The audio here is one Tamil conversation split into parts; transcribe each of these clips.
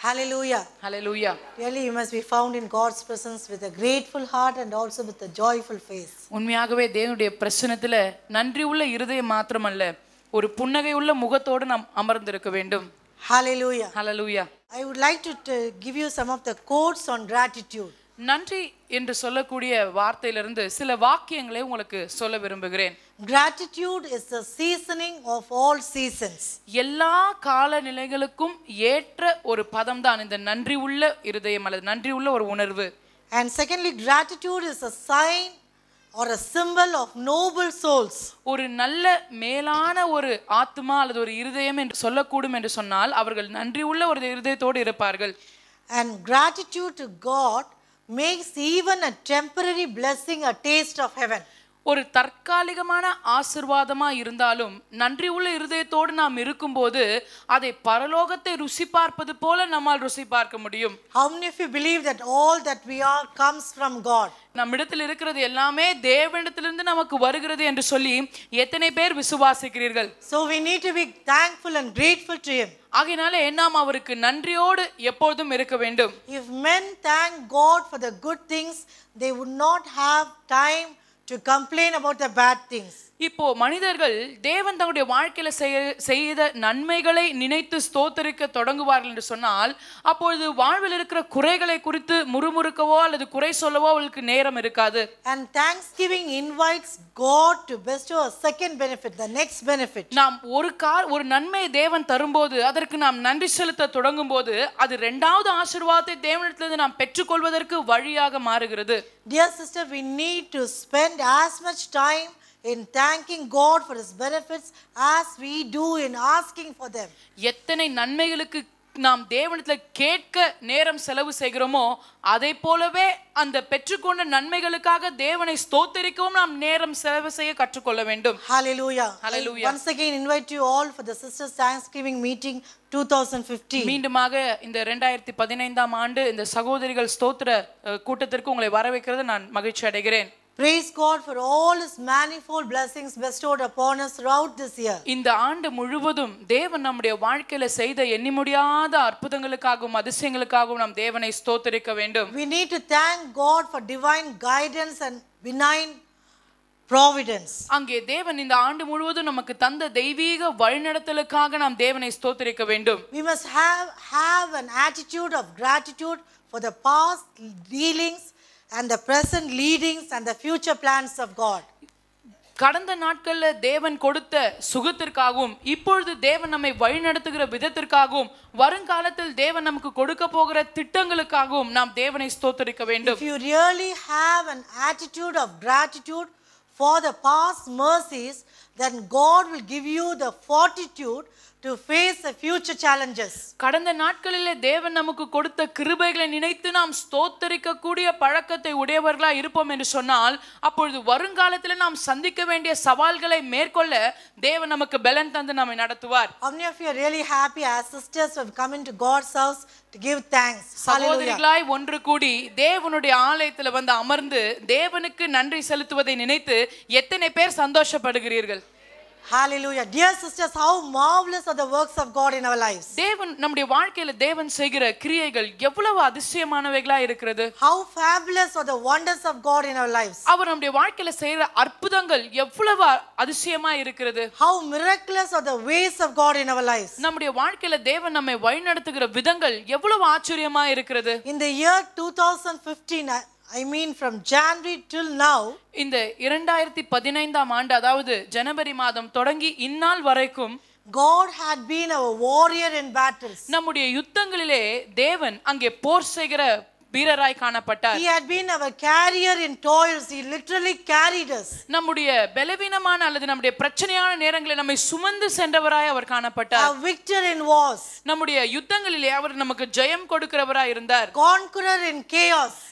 Hallelujah. Hallelujah Really, you must be found in God's presence with a grateful heart and also with a joyful face. உண்மையாகவே தேவனுடைய பிரசனத்துல நன்றி உள்ள இருதயம் மாத்திரமல்ல ஒரு புன்னகை உள்ள முகத்தோடு நாம் அமர்ந்திருக்க வேண்டும் Hallelujah. Hallelujah I would like to t- give you some of the quotes on gratitude. நன்றி என்று சொல்லக்கூடிய வார்த்தையிலிருந்து சில வாக்கியங்களை உங்களுக்கு சொல்ல விரும்புகிறேன் Gratitude is the seasoning of all seasons. எல்லா காலநிலைகளுக்கும் ஏற்ற ஒரு பதம் தான் இந்த நன்றி உள்ள இருதயம் அல்லது நன்றி உள்ள ஒரு உணர்வு And secondly, gratitude is a sign or a symbol of noble souls. ஒரு நல்ல மேலான ஒரு ஆத்மா அல்லது ஒரு இருதயம் என்று சொல்லக்கூடும் என்று சொன்னால் அவர்கள் நன்றி உள்ள ஒரு இருதயத்தோடு இருப்பார்கள் And gratitude to God makes even a temporary blessing a taste of heaven. ஒரு தற்காலிகமான ஆசிர்வாதமா இருந்தாலும் நன்றி உள்ள இருதயத்தோடு நாம் இருக்கும்போது அதை பரலோகத்தை ருசி பார்ப்பது போல நம்மால் ருசி பார்க்க முடியும் How many of you believe that all that we are comes from God? நம்மிடத்தில் இருக்கிறது எல்லாமே தேவனிடத்திலிருந்து நமக்கு வருகிறது என்று சொல்லி எத்தனை பேர் விசுவாசிக்கிறீர்கள் So we need to be thankful and grateful to Him. ஆகையினாலே நாம் அவருக்கு நன்றியோடு எப்பொழுதும் இருக்க வேண்டும் If men thank God for the good things, they would not have time to complain about the bad things. இப்போ மனிதர்கள் தேவன் தங்களுடைய வாழ்க்கையில செய்ய செய்த நன்மைகளை நினைத்து ஸ்தோத்தரிக்க தொடங்குவார்கள் என்று சொன்னால் அப்பொழுது வாழ்வில் இருக்கிற குறைகளை குறித்து முறுமுறுக்கவோ அல்லது குறை சொல்லவோ அவளுக்கு நேரம் இருக்காது And thanksgiving invites God to bestow a second benefit, the next benefit. நாம் ஒரு கால் ஒரு நன்மை தேவன் தரும்போது அதற்கு நாம் நன்றி செலுத்த தொடங்கும் போது அது இரண்டாவது ஆசீர்வாதத்தை தேவனிடத்திலிருந்து நாம் பெற்றுக்கொள்வதற்கு வழியாக மாறுகிறது Dear sister, we need to spend as much time in thanking God for His benefits as we do in asking for them. எத்தனை நன்மைகளுக்கு நாம் தேவனிடத்தில் கேட்க நேரம் செலவு செய்கிறோமோ அதை போலவே அந்த பெற்றுக்கொண்ட நன்மைகளுக்காக தேவனை ஸ்தோத்தரிக்கவும் நாம் நேரம் செலவு செய்ய கற்றுக்கொள்ள வேண்டும் Hallelujah. Hallelujah. I once again invite you all for the Sisters Thanksgiving meeting 2015. மீண்டுமாக இந்த ரெண்டாயிரத்தி பதினைந்தாம் ஆண்டு இந்த சகோதரிகள் ஸ்தோத்திர அஹ், கூட்டத்திற்கு உங்களை வரவேற்கிறது நான் மகிழ்ச்சி அடைகிறேன் Praise God for all His manifold blessings bestowed upon us throughout this year. இந்த ஆண்டு முழுவதும் தேவன் நம்முடைய வாழ்க்கையில செய்த எண்ணி முடியாத அற்புதங்களுக்காகவும் அதிசயங்களுக்காகவும் நாம் தேவனை ஸ்தோத்தரிக்க வேண்டும் We need to thank God for divine guidance and benign providence. அங்கே தேவன் இந்த ஆண்டு முழுவதும் நமக்கு தந்த தெய்வீக வழிநடத்தலுக்காக நாம் தேவனை ஸ்தோத்தரிக்க வேண்டும் We must have, have an attitude of gratitude for the past dealings and the present leadings and the future plans of God. கடந்த நாட்கள்ல தேவன் கொடுத்த சுகத்திற்காகவும் இப்பொழுது தேவன் நம்மை வழிநடத்துகிற விதத்திற்காகவும் வருங்காலத்தில் தேவன் நமக்கு கொடுக்க போகிற திட்டங்களுக்காகவும் நாம் தேவனை ஸ்தோத்தரிக்க வேண்டும் If you really have an attitude of gratitude for the past mercies, then God will give you the fortitude to face the future challenges. கடந்த நாட்களிலே தேவன் நமக்கு கொடுத்த கிருபைகளை நினைத்து நாம் ஸ்தோத்தரிக்க கூடிய பழக்கத்தை உடையவர்களா இருப்போம் என்று சொன்னால் அப்பொழுது வருங்காலத்தில் நாம் சந்திக்க வேண்டிய சவால்களை மேற்கொள்ள தேவன் நமக்கு பலன் தந்து நம்மை நடத்துவார் How many of you are really happy as sisters who have come into God's house to give thanks? Hallelujah. சகோதரிகளாய் ஒன்று கூடி தேவனுடைய ஆலயத்துல வந்து அமர்ந்து தேவனுக்கு நன்றி செலுத்துவதை நினைத்து எத்தனை பேர் சந்தோஷப்படுகிறீர்கள் Hallelujah. Dear sisters, how marvelous are the works of God in our lives. தேவன் நம்முடைய வாழ்க்கையில தேவன் செய்கிற கிரியைகள் எவ்வளவு அதிசயமானவைகளா இருக்கிறது How fabulous are the wonders of God in our lives. அவர் நம்முடைய வாழ்க்கையில செய்யற அற்புதங்கள் எவ்வளவு அதிசயமா இருக்கிறது How miraculous are the ways of God in our lives. நம்முடைய வாழ்க்கையில தேவன் நம்மை வழிநடத்துகிற விதங்கள் எவ்வளவு ஆச்சரியமா இருக்கிறது In the year 2015, I, I mean from January till now, இந்த இரண்டாயிரத்தி பதினைந்தாம் ஆண்டு அதாவது ஜனவரி மாதம் தொடங்கி இந்நாள் வரைக்கும் God had been our warrior in battles. நம்முடைய யுத்தங்களிலே தேவன் அங்கே போர் செய்கிற வீரராய் காணப்பட்டார் He had been our carrier in toils. He literally carried us. நம்முடைய பலவீனமான அல்லது நம்முடைய பிரச்சனையான நேரங்களை நம்மை சுமந்து சென்றவராய் அவர் காணப்பட்டார் A victor in wars. நம்முடைய யுத்தங்களிலே அவர் நமக்கு ஜெயம் கொடுக்கிறவராய் இருந்தார் Conqueror in chaos.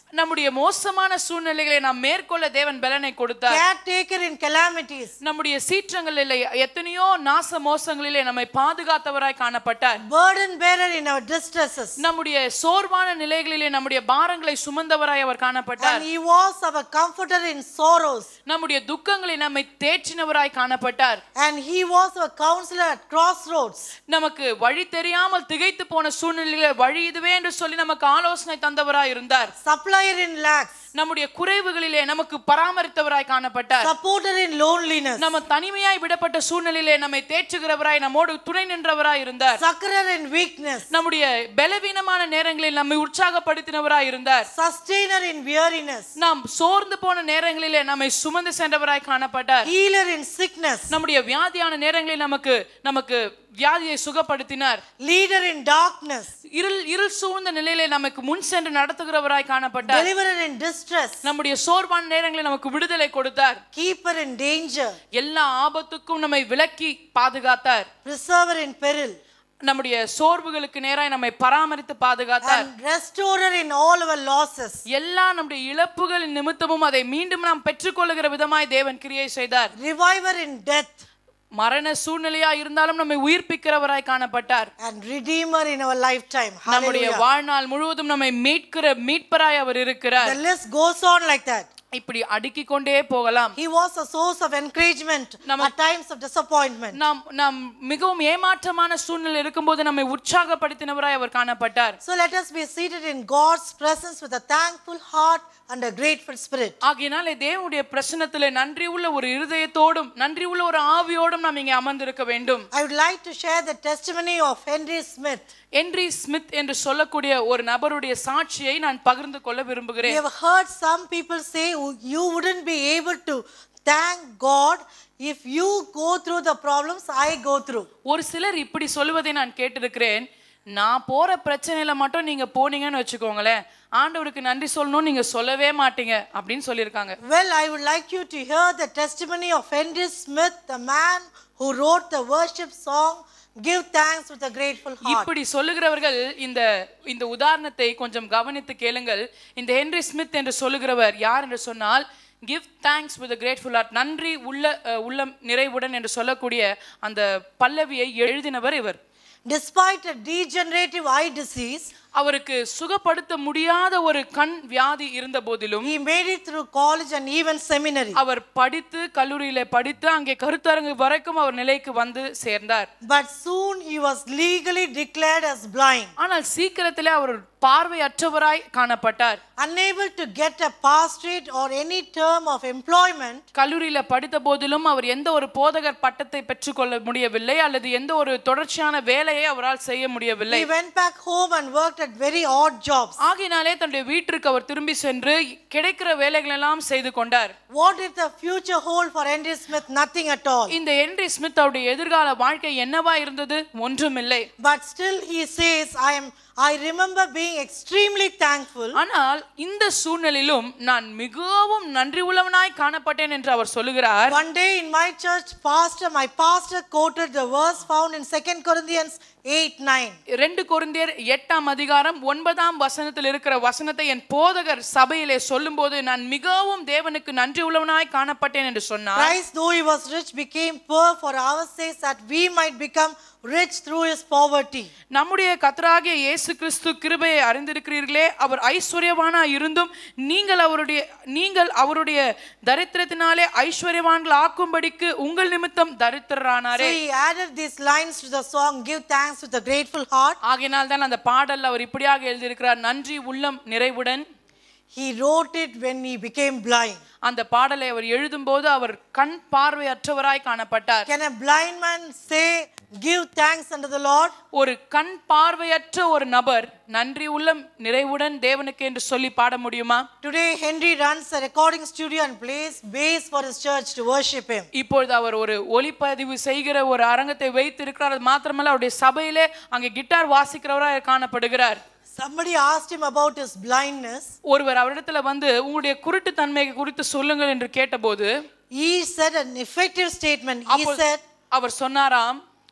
நம்முடைய மோசமான சூழ்நிலைகளை நாம் மேற்கொள்ள தேவன் பலனை கொடுத்தார் caretaker in calamities, நம்முடைய சீற்றங்களிலே எத்தனையோ நாச மோசங்களிலே நம்மை பாதுகாத்தவராய் காணப்பட்டார் burden bearer in our distresses. நம்முடைய சோர்வான நிலைகளிலே நம்முடைய பாரங்களை சுமந்தவராய் அவர் காணப்பட்டார் And he was our comforter in sorrows. நம்முடைய துக்கங்களை நம்மை தேற்றினவராய் காணப்பட்டார் And he was our counselor at crossroads. நமக்கு வழி தெரியாமல் திகைத்து போன சூழ்நிலையில வழி இதுவே என்று சொல்லி நமக்கு ஆலோசனை தந்தவராய் இருந்தார் Supplier in lacks. நம்முடைய குறைவுகளிலே நமக்கு பராமரித்தவராய் காணப்பட்டார் Supporter in loneliness. நம்ம தனிமையாய் விடப்பட்ட சூழ்நிலையிலே நம்மை தேற்றுகிறவராய் நம்மோடு துணை நின்றவராய் இருந்தார் Succorer in weakness. நம்முடைய பலவீனமான நேரங்களில் நம்மை உற்சாகப்படுத்தினவராய் இருந்தார் Sustainer in weariness. நாம் சோர்ந்து போன நேரங்களிலே நம்மை சுமந்து சென்றவராய் காணப்பட்டார் Healer in sickness. நம்முடைய வியாதியான நேரங்களில் நமக்கு நமக்கு வியாதியை சுகப்படுத்தினார் Leader in darkness. இருள் இருள் சூழ்ந்த நிலையிலே நமக்கு முன் சென்று நடத்துகிறவராய் காணப்பட்டார் Deliverer in distress. நம்முடைய சோர்வான நேரங்களில் நமக்கு விடுதலை கொடுத்தார் Keeper in danger. எல்லா ஆபத்துக்கும் நம்மை விலக்கி பாதுகாத்தார் Preserver in peril. நம்முடைய சோர்வுகளுக்கு நேராய் நம்மை பராமரித்து பாதுகாத்தார் And restorer in all our losses. எல்லா நம்முடைய இழப்புகளின் நிமித்தமும் அதை மீண்டும் நாம் பெற்றுக்கொள்ளுகிற விதமாய் தேவன் கிரியை செய்தார் Reviver in death. மரண சூழ்நிலையா இருந்தாலும் நம்மை உயிர்ப்பிக்கிறவராய் காணப்பட்டார் And redeemer in our lifetime. நம்முடைய Hallelujah. வாழ்நாள் முழுவதும் நம்மை மீட்கிற மீட்பராய் அவர் இருக்கிறார் The list goes on like that. இப்படி அடுக்கிக் கொண்டே போகலாம் He was a source of encouragement நம்ம- at times of disappointment. நாம் நாம் மிகவும் ஏமாற்றமான சூழ்நிலை இருக்கும்போது நம்மை உற்சாகப்படுத்தினவராய் அவர் காணப்பட்டார் So let us be seated in God's presence with a thankful heart and a grateful spirit. ஆகையினாலே தேவனுடைய பிரசனத்திலே நன்றி உள்ள ஒரு இருதயத்தோடும் நன்றி உள்ள ஒரு ஆவியோடும் நாம் இங்கே அமர்ந்திருக்க வேண்டும் I would like to share the testimony of Henry Smith. Henry Smith என்று சொல்லக்கூடிய ஒரு நபருடைய சாட்சியை நான் பகிர்ந்து கொள்ள We விரும்புகிறேன் have heard some people say "Oh, you wouldn't be able to thank God if you go through the problems I go through. ஒரு சிலர் இப்படி சொல்லுவதை நான் கேட்டிருக்கிறேன் நான் போற பிரச்சனையில மட்டும் நீங்க போனீங்கன்னு வச்சுக்கோங்களேன் ஆண்டவருக்கு நன்றி சொல்லணும் நீங்க சொல்லவே மாட்டீங்க அப்படின்னு சொல்லியிருக்காங்க Well, I would like you to hear the testimony of Henry Smith, the man who wrote the worship song, Give Thanks with a Grateful Heart. இப்படி சொல்லுகிறவர்கள் இந்த இந்த உதாரணத்தை கொஞ்சம் கவனித்து கேளுங்கள் இந்த ஹென்ரி ஸ்மித் என்று சொல்லுகிறவர் யார் என்று சொன்னால் give thanks with grateful heart நன்றி உள்ள அஹ், உள்ளம் நிறைவுடன் என்று சொல்லக்கூடிய அந்த பல்லவியை எழுதினவர் இவர் Despite a degenerative eye disease, அவருக்கு சுகப்படுத்த முடியாத ஒரு கண் வியாதி இருந்த போதிலும் he made it through college and even seminary. அவர் படித்து கல்லூரியில படித்து அங்கே கருத்தரங்கு வரைக்கும் அவர் நிலைக்கு வந்து சேர்ந்தார் But soon he was legally declared as blind, ஆனால் சீக்கிரத்திலே அவர் பார்வையற்றவராய் காணப்பட்டார் unable to get a pastorate or any term of employment. கல்லூரியில படித்த போதிலும் அவர் எந்த ஒரு போதகர் பட்டத்தை பெற்றுக்கொள்ள முடியவில்லை அல்லது எந்த ஒரு தொடர்ச்சியான வேலையை அவரால் செய்ய முடியவில்லை He went back home and worked at very odd jobs. ஆகையினாலே தன்னுடைய வீட்டிற்கு அவர் திரும்பி சென்று கிடைக்கிற வேலைகள் எல்லாம் செய்து கொண்டார் What did the future hold for Henry Smith? Nothing at all. இந்த ஹென்றி ஸ்மித் அவருடைய எதிர்கால வாழ்க்கை என்னவா இருந்தது ஒன்றுமில்லை But still he says, I am I remember being extremely thankful ஆனால் இந்த சூழ்நிலையிலும் நான் மிகவும் நன்றி உள்ளவனாய் காணப்பட்டேன் என்று அவர் சொல்லுகிறார் One day in my church, pastor, my pastor quoted the verse found in 2 Corinthians 8 9. ரெண்டு கொரிந்தியர் எட்டாம் அதிகாரம் ஒன்பதாம் வசனத்தில் இருக்கிற வசனத்தை என் போதகர் சபையிலே சொல்லும்போது நான் மிகவும் தேவனுக்கு நன்றி உள்ளவனாய் காணப்பட்டேன் என்று சொன்னார் Christ, though he was rich, became poor for our sakes that we might become rich through his poverty. நம்முடைய கத்தராகிய இயேசு கிறிஸ்து கிருபையை அறிந்திருக்கிறீர்களே அவர் ஐஸ்வர்யவானா இருந்தும் நீங்கள் அவருடைய நீங்கள் அவருடைய தரித்திரத்தினாலே ஐஸ்வர்யவான்கள் ஆக்கும்படிக்கு உங்கள் நிமித்தம் So தரித்திரரானாரே he added these lines to the song, Give thanks with a grateful heart. ஆகையினால் தான் அந்த பாடல் அவர் இப்படியாக எழுதியிருக்கிறார் நன்றி உள்ளம் நிறைவுடன் He wrote it when he became blind. அந்த பாடலை அவர் எழுதும்போது அவர் கண் பார்வையற்றவராய் காணப்பட்டார் Can a blind man say, Give thanks unto the Lord? ஒரு கண் பார்வையற்ற ஒரு நபர் நன்றி உள்ளம் நிறைவுடன் தேவனுக்கு என்று சொல்லி பாட முடியுமா Today, Henry runs a recording studio and plays bass for his church to worship him. இப்பொழுது அவர் ஒரு ஒளிப்பதிவு செய்கிற ஒரு அரங்கத்தை வைத்திருக்கிறார் அது மாத்திரமல்ல அவருடைய சபையிலே அங்கே கிட்டார் வாசிக்கிறவராக காணப்படுகிறார் Somebody asked him about his blindness. ஒருவர் அவரிடத்துல வந்து உங்களுடைய குருட்டு தன்மை குறித்து சொல்லுங்கள் என்று கேட்டபோது He said an effective statement. He அப்பொழுது said, அவர் சொன்னாராம்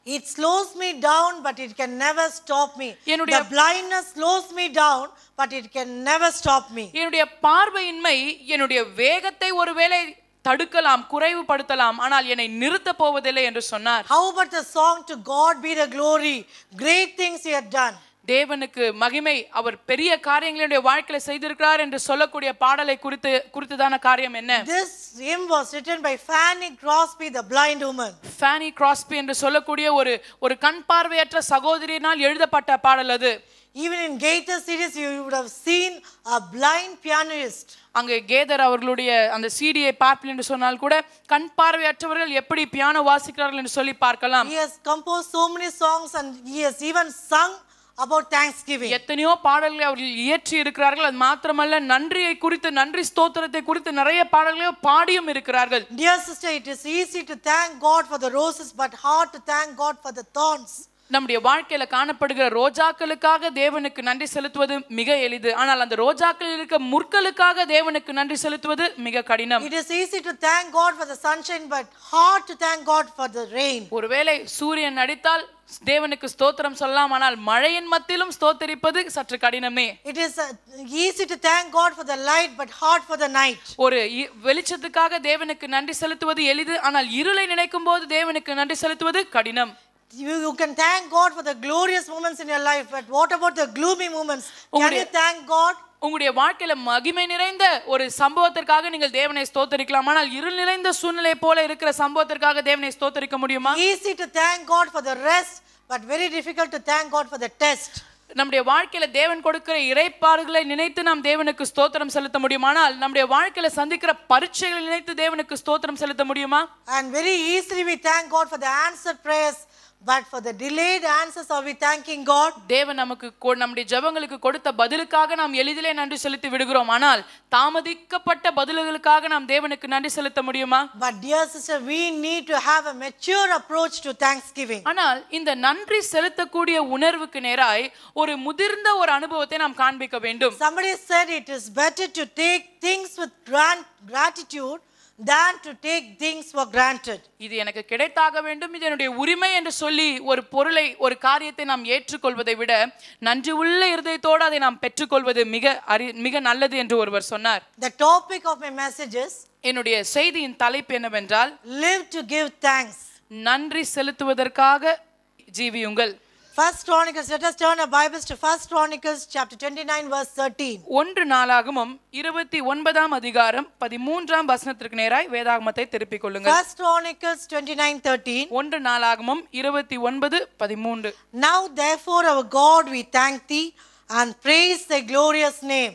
It slows me down, but it can never stop me. என்னுடைய- The blindness slows me down, but it can never stop me. என்னுடைய பார்வையின்மை என்னுடைய வேகத்தை ஒருவேளை தடுக்கலாம் குறைவுபடுத்தலாம் ஆனால் என்னை நிறுத்த போவதில்லை என்று சொன்னார் How about the song to God be the glory? Great things he had done. தேவனுக்கு மகிமை அவர் பெரிய காரியங்களுடைய வாழ்க்கையில செய்திருக்கிறார் என்று சொல்லக்கூடிய பாடலை குறித்து குறித்துதான காரியம் என்ன This hymn was written by Fanny Crosby, the blind woman. Fanny Crosby என்று சொல்லக்கூடிய ஒரு ஒரு கண் பார்வையற்ற சகோதரியினால் எழுதப்பட்ட பாடல் அது Even in Gaither series, you would have seen a blind pianist. அங்கு கேதர் அவர்களுடைய அந்த சிடியை பார்ப்பில் என்று சொன்னால் கூட கண் பார்வையற்றவர்கள் எப்படி பியானோ வாசிக்கிறார்கள் என்று சொல்லி பார்க்கலாம் He has composed so many songs and he has even sung about Thanksgiving. எத்தனையோ பாடல்களை அவர்கள் இயற்றி இருக்கிறார்கள் அது மாத்திரமல்ல நன்றியை குறித்து நன்றி ஸ்தோத்திரத்தை குறித்து நிறைய பாடல்களை பாடியும் இருக்கிறார்கள் Dear sister, it is easy to thank God for the roses, but hard to thank God for the thorns. நம்முடைய வாழ்க்கையில காணப்படுகிற ரோஜாக்களுக்காக தேவனுக்கு நன்றி செலுத்துவது மிக எளிது ஆனால் அந்த ரோஜாக்களில் இருக்க முற்களுக்காக தேவனுக்கு நன்றி செலுத்துவது மிக கடினம் It is easy to thank God for the sunshine, but hard to thank God for the rain. ஒருவேளை சூரியன் அடித்தால் தேவனுக்கு ஸ்தோத்திரம் சொல்லலாம் ஆனால் மழையின் மத்தியிலும் ஸ்தோத்தரிப்பது சற்று கடினமே It is uh, easy to thank God for the light, but hard for the night. ஒரு இ- வெளிச்சத்துக்காக தேவனுக்கு நன்றி செலுத்துவது எளிது ஆனால் இருளை நினைக்கும் போது தேவனுக்கு நன்றி செலுத்துவது கடினம் You, you can thank God for the glorious moments in your life, but what about the gloomy moments? Can you thank God? உங்களுடைய வாழ்க்கையில மகிமை நிறைந்த ஒரு சம்பவத்திற்காக நீங்கள் தேவனை ஸ்தோத்தரிக்கலாம் ஆனால் இருள் நிறைந்த சூழ்நிலை போல இருக்கிற சம்பவத்திற்காக தேவனை ஸ்தோத்தரிக்க முடியுமா Easy to thank God for the rest, but very difficult to thank God for the test. நம்முடைய வாழ்க்கையில தேவன் கொடுக்கிற இறைப்பாறுகளை நினைத்து நாம் தேவனுக்கு ஸ்தோத்திரம் செலுத்த முடியுமானால் நம்முடைய வாழ்க்கையில சந்திக்கிற பரீட்சைகளை நினைத்து தேவனுக்கு ஸ்தோத்திரம் செலுத்த முடியுமா And very easily we thank God for the answered prayers, but for the delayed answers, are we thanking God? தேவன் நமக்கு கொ- நம்முடைய ஜெபங்களுக்கு கொடுத்த பதிலுக்காக நாம் எளிதிலே நன்றி செலுத்தி விடுகிறோம் ஆனால் தாமதிக்கப்பட்ட பதில்களுக்காக நாம் தேவனுக்கு நன்றி செலுத்த முடியுமா But, dear sister, we need to have a mature approach to thanksgiving. ஆனால் இந்த நன்றி செலுத்தக்கூடிய உணர்வுக்கு நேராய் ஒரு முதிர்ந்த ஒரு அனுபவத்தை நாம் காண்பிக்க வேண்டும் Somebody said it is better to take things with gran- gratitude than to take things for granted. இது எனக்கு கிடைத்தாக வேண்டும் இது என்னுடைய உரிமை என்று சொல்லி ஒரு பொருளை ஒரு காரியத்தை நாம் ஏற்றுக்கொள்வதை விட நன்றி உள்ள இருதயத்தோடு அதை நாம் பெற்றுக்கொள்வது மிக அறி மிக நல்லது என்று ஒருவர் சொன்னார் The topic of my message is என்னுடைய செய்தியின் தலைப்பு என்னவென்றால் live to give thanks. நன்றி செலுத்துவதற்காக ஜீவியுங்கள் First Chronicles, let us turn our Bibles to First Chronicles chapter 29, verse 13. ஒன்று நாளாகமும் இருபத்தி ஒன்பதாம் அதிகாரம் பதிமூன்றாம் வசனத்திற்கு நேராய் வேதாகமத்தை திருப்பிக் கொள்ளுங்கள் First Chronicles 29, 13. ஒன்று நாளாகமும் இருபத்தி ஒன்பது பதிமூன்று Now therefore, our God, we thank thee and praise thy glorious name.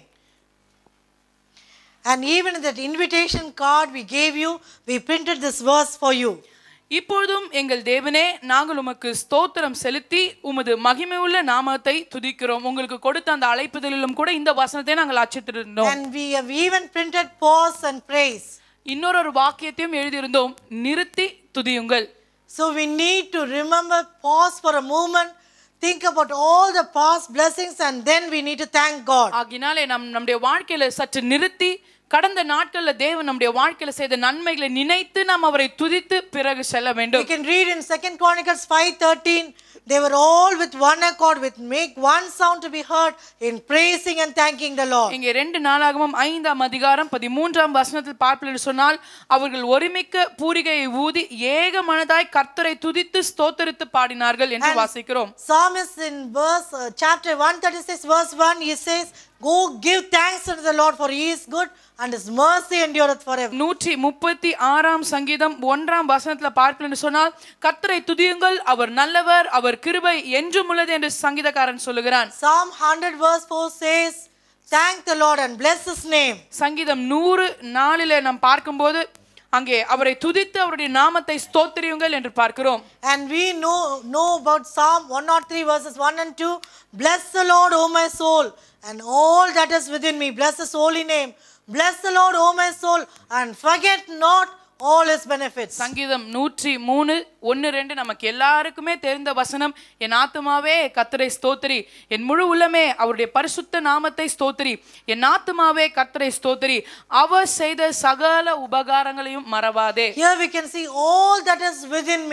And even in that invitation card we gave you, we printed this verse for you. இப்பொழுதும் எங்கள் தேவனே நாங்கள் உமக்கு ஸ்தோத்திரம் செலுத்தி உமது மகிமையுள்ள நாமத்தை துதிக்கிறோம் உங்களுக்கு கொடுத்த அந்த அழைப்புதலிலும் கூட இந்த வசனத்தை நாங்கள் அச்சிட்டிருந்தோம் And we have even printed pause and praise. இன்னொரு ஒரு வாக்கியத்தையும் எழுதியிருந்தோம் நிறுத்தி துதியுங்கள் So we need to remember, pause for a moment, think about all the past blessings, and then we need to thank God. ஆகினாலே நம் நம்முடைய வாழ்க்கையில சற்று நிறுத்தி கடந்த நாட்கள்ல தேவன் நம்முடைய வாழ்க்கையில செய்த நன்மைகளை நினைத்து நாம் அவரை துதித்து பிறகு செல்ல We வேண்டும் can read in Second Chronicles 5:13, they were all with one accord, with make one sound to be heard in praising and thanking the Lord. இங்கே ரெண்டு நாளாகவும் ஐந்தாம் அதிகாரம் பதிமூன்றாம் வசனத்தில் பார்ப்பல் என்று சொன்னால் அவர்கள் ஒருமிக்க பூரிகையை ஊதி ஏக மனதாய் கர்த்தரை துதித்து ஸ்தோத்தரித்து பாடினார்கள் என்று வாசிக்கிறோம் Psalmist in verse uh, chapter 136, verse 1, he says, Go give thanks unto the Lord, for he is good and his mercy endureth forever. நூற்றி முப்பத்தி ஆறாம் சங்கீதம் ஒன்றாம் வசனத்துல பார்ப்பல் என்று சொன்னால் கர்த்தரை துதியுங்கள் அவர் நல்லவர் அவர் கிருபை என்றும் உள்ளது என்று சங்கீதக்காரன் சொல்லுகிறான் Psalm 100, verse 4 says, Thank the Lord and bless his name. சங்கீதம் நூறு நாளில நாம் பார்க்கும்போது அங்கே அவரை துதித்து அவருடைய நாமத்தை ஸ்தோத்திரியுங்கள் என்று பார்க்கிறோம் And we know, know about Psalm 103, verses 1 and 2. Bless the Lord, O my soul, and all that is within me. Bless his holy name. Bless the Lord, O my soul, and forget not all his benefits. சங்கீதம் நூற்றி மூணு ஒன்று ரெண்டு நமக்கு எல்லாருக்குமே தெரிந்த வசனம் என் ஆத்துமாவே கத்தரை ஸ்தோத்திரி என் முழு உள்ளமே அவருடைய பரிசுத்த நாமத்தை ஸ்தோத்திரி என் ஆத்துமாவே கத்தரை ஸ்தோத்திரி அவர் செய்த சகல உபகாரங்களையும் மறவாதே Here we can see all that is within me.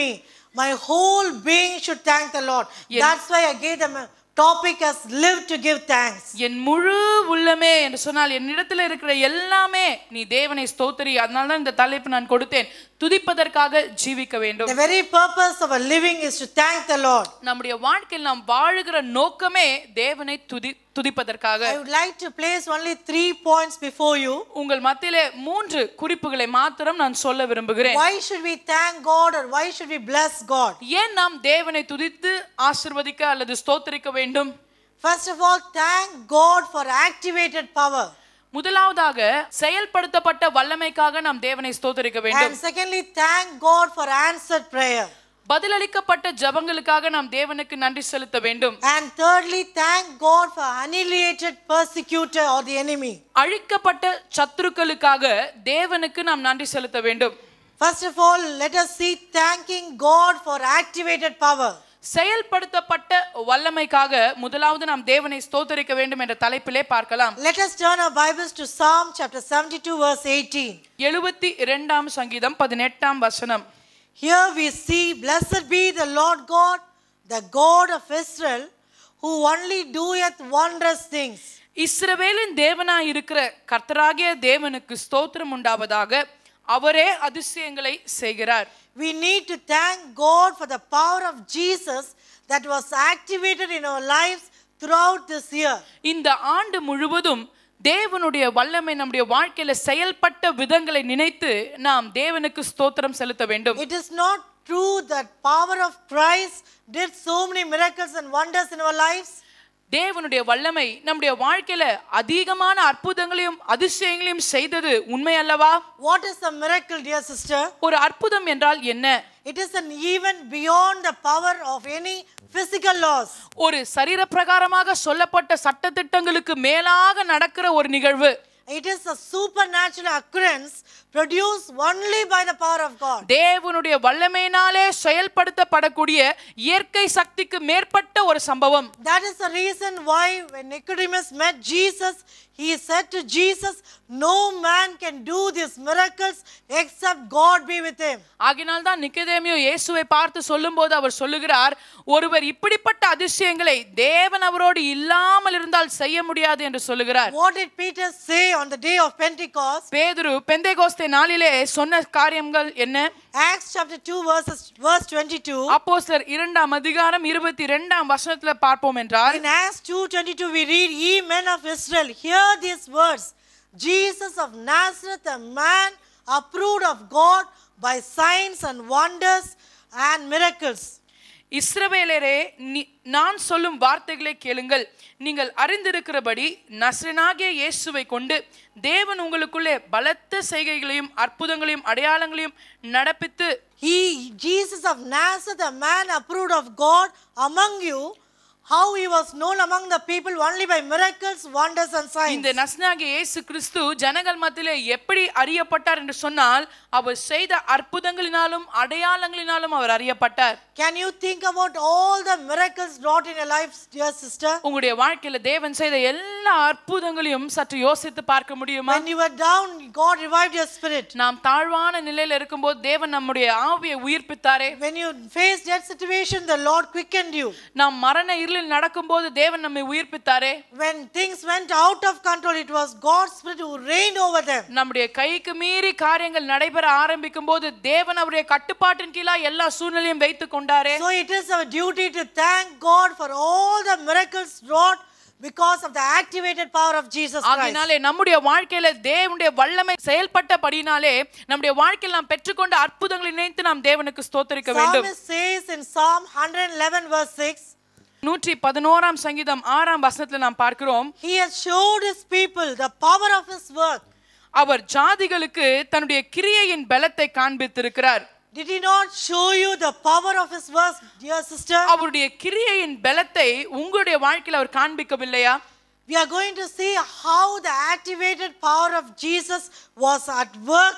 My whole being should thank the Lord. That's why I gave them a topic as live to give thanks. என் முழு உள்ளமே என்று சொன்னால் என்னிடத்துல இருக்கிற எல்லாமே நீ தேவனை ஸ்தோத்திரி அதனால தான் இந்த தலைப்பு நான் கொடுத்தேன் துதிப்பதற்காக ஜீவிக்க வேண்டும் The very purpose of a living is to thank the Lord. நம்முடைய வாழ்க்கையில் நாம் வாழுகிற நோக்கமே தேவனை துதி துதிப்பதற்காக I would like to place only three points before you. உங்கள் மத்தியிலே மூன்று குறிப்புகளை மாத்திரம் நான் சொல்ல விரும்புகிறேன் Why should we thank God or why should we bless God? ஏன் நாம் தேவனை துதித்து ஆசிர்வதிக்க அல்லது ஸ்தோத்தரிக்க வேண்டும் First of all, thank God for activated power. முதலாவதாக செயல்படுத்தப்பட்ட வல்லமைக்காக நாம் தேவனை ஸ்தோத்தரிக்க வேண்டும் And secondly, thank God for answered prayer. பதிலளிக்கப்பட்ட ஜபங்களுக்காக நாம் தேவனுக்கு நன்றி செலுத்த வேண்டும் And thirdly, thank God for annihilated persecutor or the enemy. அழிக்கப்பட்ட சத்துருக்களுக்காக தேவனுக்கு நாம் நன்றி செலுத்த வேண்டும் First of all, let us see thanking God for activated power. செயல்படுத்தப்பட்ட வல்லமைக்காக முதலாவது நாம் தேவனை ஸ்தோத்தரிக்க வேண்டும் என்ற தலைப்பிலே பார்க்கலாம் Let us turn our Bibles to Psalm chapter 72, verse 18. எழுபத்தி இரண்டாம் சங்கீதம் பதினெட்டாம் வசனம் Here we see, Blessed be the Lord God, the God of Israel, who only doeth wondrous things. இஸ்ரவேலின் தேவனாய் இருக்கிற கர்த்தராகிய தேவனுக்கு ஸ்தோத்திரம் உண்டாவதாக அவரே அதிசயங்களை செய்கிறார் We need to thank God for the power of Jesus that was activated in our lives throughout this year. இந்த ஆண்டு முழுவதும் தேவனுடைய வல்லமை நம்முடைய வாழ்க்கையில செயல்பட்ட விதங்களை நினைத்து நாம் தேவனுக்கு ஸ்தோத்திரம் செலுத்த வேண்டும் It is not true that power of Christ did so many miracles and wonders in our lives. தேவனுடைய வல்லமை நம்முடைய வாழ்க்கையில அதிகமான அற்புதங்களையும் அதிசயங்களையும் செய்தது உண்மை அல்லவா What is a miracle, dear sister? ஒரு அற்புதம் என்றால் என்ன It is an event beyond the power of any physical laws. ஒரு சரீர பிரகாரமாக சொல்லப்பட்ட சட்டத்திட்டங்களுக்கு மேலாக நடக்கிற ஒரு நிகழ்வு It is a supernatural occurrence produced only by the power of God. தேவனுடைய வல்லமையினாலே செயல்படுத்தப்படக்கூடிய இயற்கை சக்திக்கு மேற்பட்ட ஒரு சம்பவம் That is the reason why when Nicodemus met Jesus, he said to Jesus, No man can do these miracles except God be with him. ஆகினால் தான் நிக்கதேமியோ இயேசுவை பார்த்து சொல்லும்போது அவர் சொல்லுகிறார் ஒருவர் இப்படிப்பட்ட அதிசயங்களை தேவன் அவரோடு இல்லாமல் இருந்தால் செய்ய முடியாது என்று சொல்லுகிறார் What did Peter say on the day of Pentecost? பேதுரு பெந்தைகோஸ்தே நாளிலே சொன்ன காரியங்கள் என்ன Acts chapter 2, verses, verse 22. அப்போஸ்தலர் இரண்டாம் அதிகாரம் இருபத்தி இரண்டாம் வசனத்துல பார்ப்போம் என்றால் In Acts 2:22 we read, "Ye men of Israel, hear these words: Jesus of Nazareth, a man approved of God by signs and wonders and miracles." இஸ்ரவேலரே நீ- நான் சொல்லும் வார்த்தைகளை கேளுங்கள் நீங்கள் அறிந்திருக்கிறபடி நசரனாகிய இயேசுவை கொண்டு தேவன் உங்களுக்குள்ளே பலத்த செய்கைகளையும் அற்புதங்களையும் அடையாளங்களையும் நடப்பித்து He, Jesus of Nazareth, a man approved of God among you, how he was known among the people only by miracles, wonders, and signs. இந்த நசனாகிய இயேசு கிறிஸ்து ஜனங்கள் மத்தியிலே எப்படி அறியப்பட்டார் என்று சொன்னால் அவர் செய்த அற்புதங்களினாலும் அடையாளங்களினாலும் அவர் அறியப்பட்டார் Can you think about all the miracles wrought in your life, dear sister? உங்களுடைய வாழ்க்கையில தேவன் செய்த எல்லா அற்புதங்களையும் சற்று யோசித்து பார்க்க முடியுமா When you were down, God revived your spirit. நாம் தாழ்வான நிலையில இருக்கும்போது தேவன் நம்முடைய ஆவியை உயிர்ப்பித்தாரே When you faced that situation, the Lord quickened you. நாம் மரண இருளில் நடக்கும்போது தேவன் நம்மை உயிர்ப்பித்தாரே When things went out of control, it was God's Spirit who reigned over them. நம்முடைய கைக்கு மீறி காரியங்கள் நடைபெற ஆரம்பிக்கும் போது தேவன் அவருடைய கட்டுப்பாட்டின் கீழா எல்லா சூழ்நிலையும் வைத்துக் கொண்டாரே So it is our duty to thank God for all the miracles wrought because of the activated power of Jesus Christ. ஆகையினாலே நம்முடைய வாழ்க்கையில தேவனுடைய வல்லமை செயல்பட்டபடினாலே நம்முடைய வாழ்க்கையில் நாம் பெற்றுக்கொண்ட அற்புதங்களை நினைத்து நாம் தேவனுக்கு ஸ்தோத்தரிக்க வேண்டும் Psalmist says in Psalm 111 verse 6, நூற்றி பதினோராம் சங்கீதம் ஆறாம் வசனத்துல நாம் பார்க்கிறோம் He has showed His people the power of His work. அவர் ஜாதிகளுக்கு தன்னுடைய கிரியையின் பலத்தை காண்பித்திருக்கிறார் Did He not show you the power of His work, dear sister? அவருடைய கிரியையின் பலத்தை உங்களுடைய வாழ்க்கையில் அவர் காண்பிக்கவில்லையா We are going to see how the activated power of Jesus was at work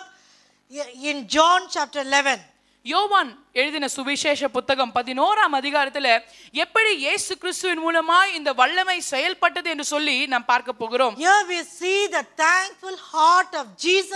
in John chapter 11. யோவான் எழுதின சுவிசேஷ புத்தகம் பதினோராம் அதிகாரத்துல எப்படி இயேசு கிறிஸ்துவின் மூலமாய் இந்த வல்லமை செயல்பட்டது என்று சொல்லி நாம் பார்க்க போகிறோம் Here we see the thankful heart of Jesus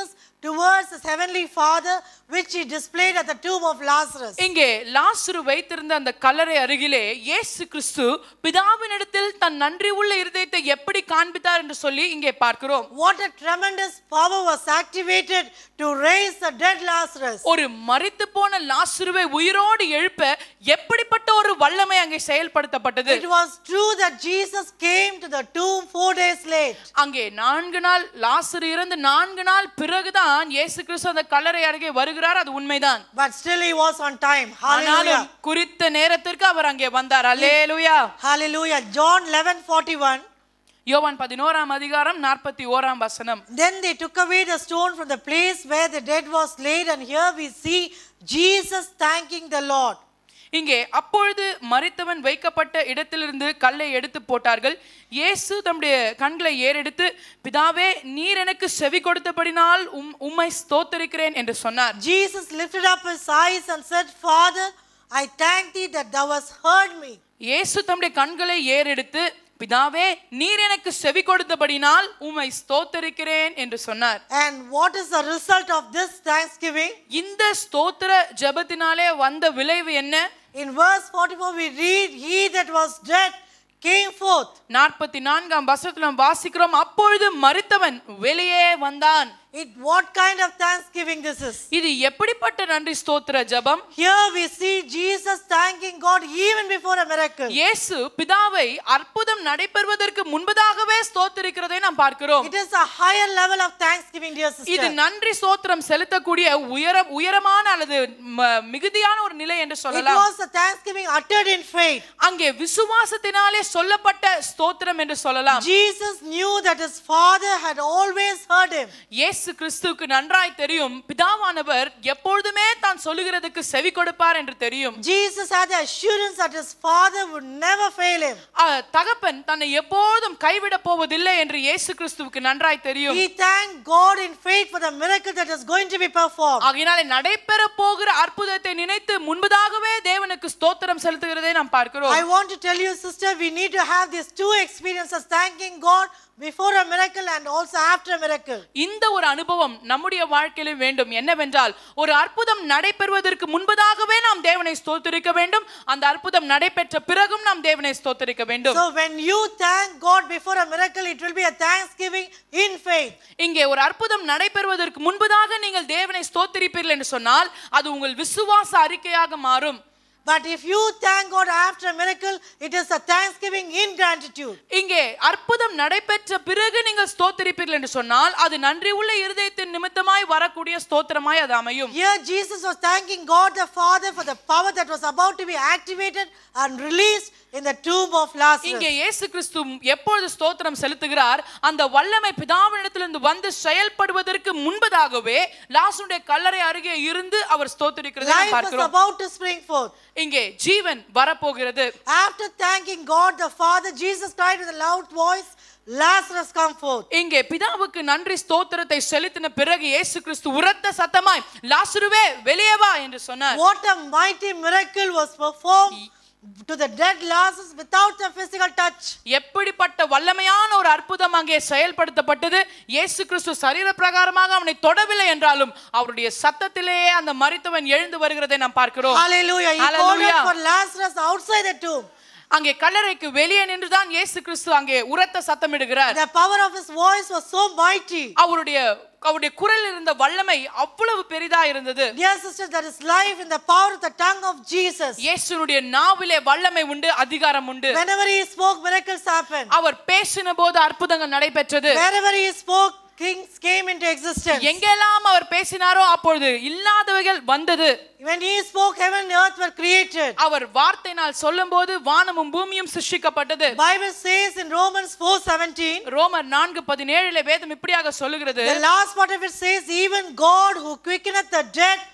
towards his heavenly Father, which he displayed at the tomb of Lazarus. இங்கே லாசுரு வைத்திருந்த அந்த கல்லறை அருகிலே இயேசு கிறிஸ்து பிதாவினிடத்தில் தன் நன்றி உள்ள இருதயத்தை எப்படி காண்பித்தார் என்று சொல்லி இங்கே பார்க்கிறோம் What a tremendous power was activated to raise the dead Lazarus. ஒரு மரித்து போன லாசுருவை உயிரோடு எழுப்ப எப்படிப்பட்ட ஒரு வல்லமை அங்கே செயல்படுத்தப்பட்டது It was true that Jesus came to the tomb four days late. அங்கே நான்கு நாள் லாசுரு இறந்து நான்கு நாள் பிறகுதான் இயேசு கிறிஸ்து அந்த கல்லறை அருகே வருகிறார் அது உண்மைதான் But still he was on time. Hallelujah. ஆனாலும் குறித்த நேரத்திற்கு அவர் அங்கே வந்தார் அல்லேலூயா Hallelujah. John 11 41. யோவான் பதினோராம் அதிகாரம் நாற்பத்தி ஓராம் வசனம் Then they took away the stone from the place where the dead was laid, and here we see Jesus thanking the Lord. இங்கே அப்பொழுது மரித்தவன் வைக்கப்பட்ட இடத்திலிருந்து கல்லை எடுத்து போட்டார்கள் இயேசு தம்முடைய கண்களை ஏறெடுத்து பிதாவே நீர் எனக்கு செவி கொடுத்தபடினால் உம் உம்மை ஸ்தோத்தரிக்கிறேன் என்று சொன்னார் Jesus lifted up his eyes and said, Father, I thank thee that thou hast heard me. இயேசு தம்முடைய கண்களை ஏறெடுத்து பிதாவே நீர் எனக்கு செவி கொடுத்தபடினால் உம்மை ஸ்தோத்தரிக்கிறேன் என்று சொன்னார் And what is the result of this thanksgiving? இந்த ஸ்தோத்திர ஜெபத்தினாலே வந்த விளைவு என்ன In verse 44, we read, He that was dead came forth. நாற்பத்தி நான்காம் வசனத்துல நாம் வாசிக்கிறோம் அப்பொழுது மரித்தவன் வெளியே வந்தான் It, what kind of thanksgiving this is? இது எப்படிப்பட்ட நன்றி ஸ்தோத்திர ஜெபம் Here we see Jesus thanking God even before a miracle. இயேசு பிதாவை அற்புதம் நடைபெறுவதற்கு முன்பதாகவே ஸ்தோத்திரிக்கிறதை நாம் பார்க்கிறோம் It is a higher level of thanksgiving, dear இது sister. நன்றி ஸ்தோத்திரம் செலுத்தக்கூடிய உயர உயரமான அல்லது ம- மிகுதியான ஒரு நிலை என்று It சொல்லலாம் was a thanksgiving uttered in faith. அங்கே விசுவாசத்தினாலே சொல்லப்பட்ட ஸ்தோத்திரம் என்று சொல்லலாம் Jesus knew that his father had always heard him. இயேசு கிறிஸ்துவுக்கு நன்றாய் தெரியும் பிதாவானவர் எப்பொழுதுமே தான் சொல்லுகிறதுக்கு செவி கொடுப்பார் என்று தெரியும் Jesus had the assurance that his father would never fail him. அஹ், தகப்பன் தன்னை எப்போதும் கைவிட போவதில்லை என்று இயேசு கிறிஸ்துவுக்கு நன்றாய் தெரியும் He thanked God in faith for the miracle that is going to be performed. ஆகையினாலே நடைபெற போகிற அற்புதத்தை நினைத்து முன்பதாகவே தேவனுக்கு ஸ்தோத்திரம் செலுத்துகிறதை நாம் பார்க்கிறோம் I want to tell you, sister, we need to have these two experiences thanking God before a miracle and also after a miracle. இந்த ஒரு அனுபவம் நம்முடைய வாழ்க்கையில வேண்டும் என்னவென்றால் ஒரு அற்புதம் நடைபெறுவதற்கு முன்பதாகவே நாம் தேவனை ஸ்தோத்திரிக்க வேண்டும் அந்த அற்புதம் நடைபெற்ற பிறகும் நாம் தேவனை ஸ்தோத்திரிக்க வேண்டும் So, when you thank God before a miracle, it will be a thanksgiving in faith. இங்கே ஒரு அற்புதம் நடைபெறுவதற்கு முன்பதாக நீங்கள் தேவனை ஸ்தோத்திரிப்பீர்கள் என்று சொன்னால் அது உங்கள் விசுவாச அறிக்கையாக மாறும் But if you thank God after a miracle, it is a thanksgiving in gratitude. இங்கே அற்புதம் நடைபெற்ற பிறகு நீங்கள் ஸ்தோத்திரிப்பீர்கள் என்று சொன்னால் அது நன்றி உள்ள இருதயத்தின் நிமித்தமாய் வரக்கூடிய ஸ்தோத்திரமாய் அது அமையும் Here, Jesus was thanking God the Father for the power that was about to be activated and released in the tomb of Lazarus. இங்கே இயேசு கிறிஸ்து எப்பொழுது ஸ்தோத்திரம் செலுத்துகிறார் அந்த வல்லமை பிதாவினிடத்திலிருந்து வந்து செயல்படுவதற்கு முன்பதாகவே லாசுடைய கல்லறை அருகே இருந்து அவர் ஸ்தோத்திரிக்கிறதை நாம் Life was பார்க்கிறோம் about to spring forth. இங்கே ஜீவன் வரப்போகிறது After thanking God the Father, Jesus cried with a loud voice, Lazarus, come forth. இங்கே பிதாவுக்கு நன்றி ஸ்தோத்திரத்தை செலுத்தின பிறகு இயேசு கிறிஸ்து உரத்த சத்தமாய் லாசுருவே வெளியே வா என்று சொன்னார் What a mighty miracle was performed to the dead Lazarus without a physical touch. எப்படிப்பட்ட வல்லமையான ஒரு அற்புதம் அங்கே செயல்படுத்தப்பட்டது இயேசு கிறிஸ்து சரீர பிரகாரமாக அவனை தொடவில்லை என்றாலும் அவருடைய சத்தத்திலேயே அந்த மரித்தவன் எழுந்து வருகிறதை நாம் பார்க்கிறோம் Hallelujah. He called out Hallelujah. for Lazarus outside the tomb. அங்கே கல்லறைக்கு வெளியே நின்றுதான் இயேசு கிறிஸ்து அங்கே உரத்த சத்தமிடுகிறார் The power of his voice was so mighty. அவருடைய அவருடைய குரல் இருந்த வல்லமை அவ்வளவு பெரிதா இருந்தது Dear sisters, there is life in the power of the tongue of Jesus. இயேசுனுடைய நாவிலே வல்லமை உண்டு அதிகாரம் உண்டு Whenever he spoke, miracles happened. அவர் பேசின போது அற்புதங்கள் நடைபெற்றது Wherever he spoke, kings came into existence. எங்கெல்லாம் அவர் பேசினாரோ அப்பொழுது இல்லாதவைகள் வந்தது When he spoke, heaven and earth were created. அவர் வார்த்தையினால் சொல்லும்போது வானமும் பூமியும் சிருஷ்டிக்கப்பட்டது Bible says in Romans 4:17, ரோமர் நான்கு பதினேழுல வேதம் இப்படியாக சொல்லுகிறது the last part of it says, even God who quickeneth the dead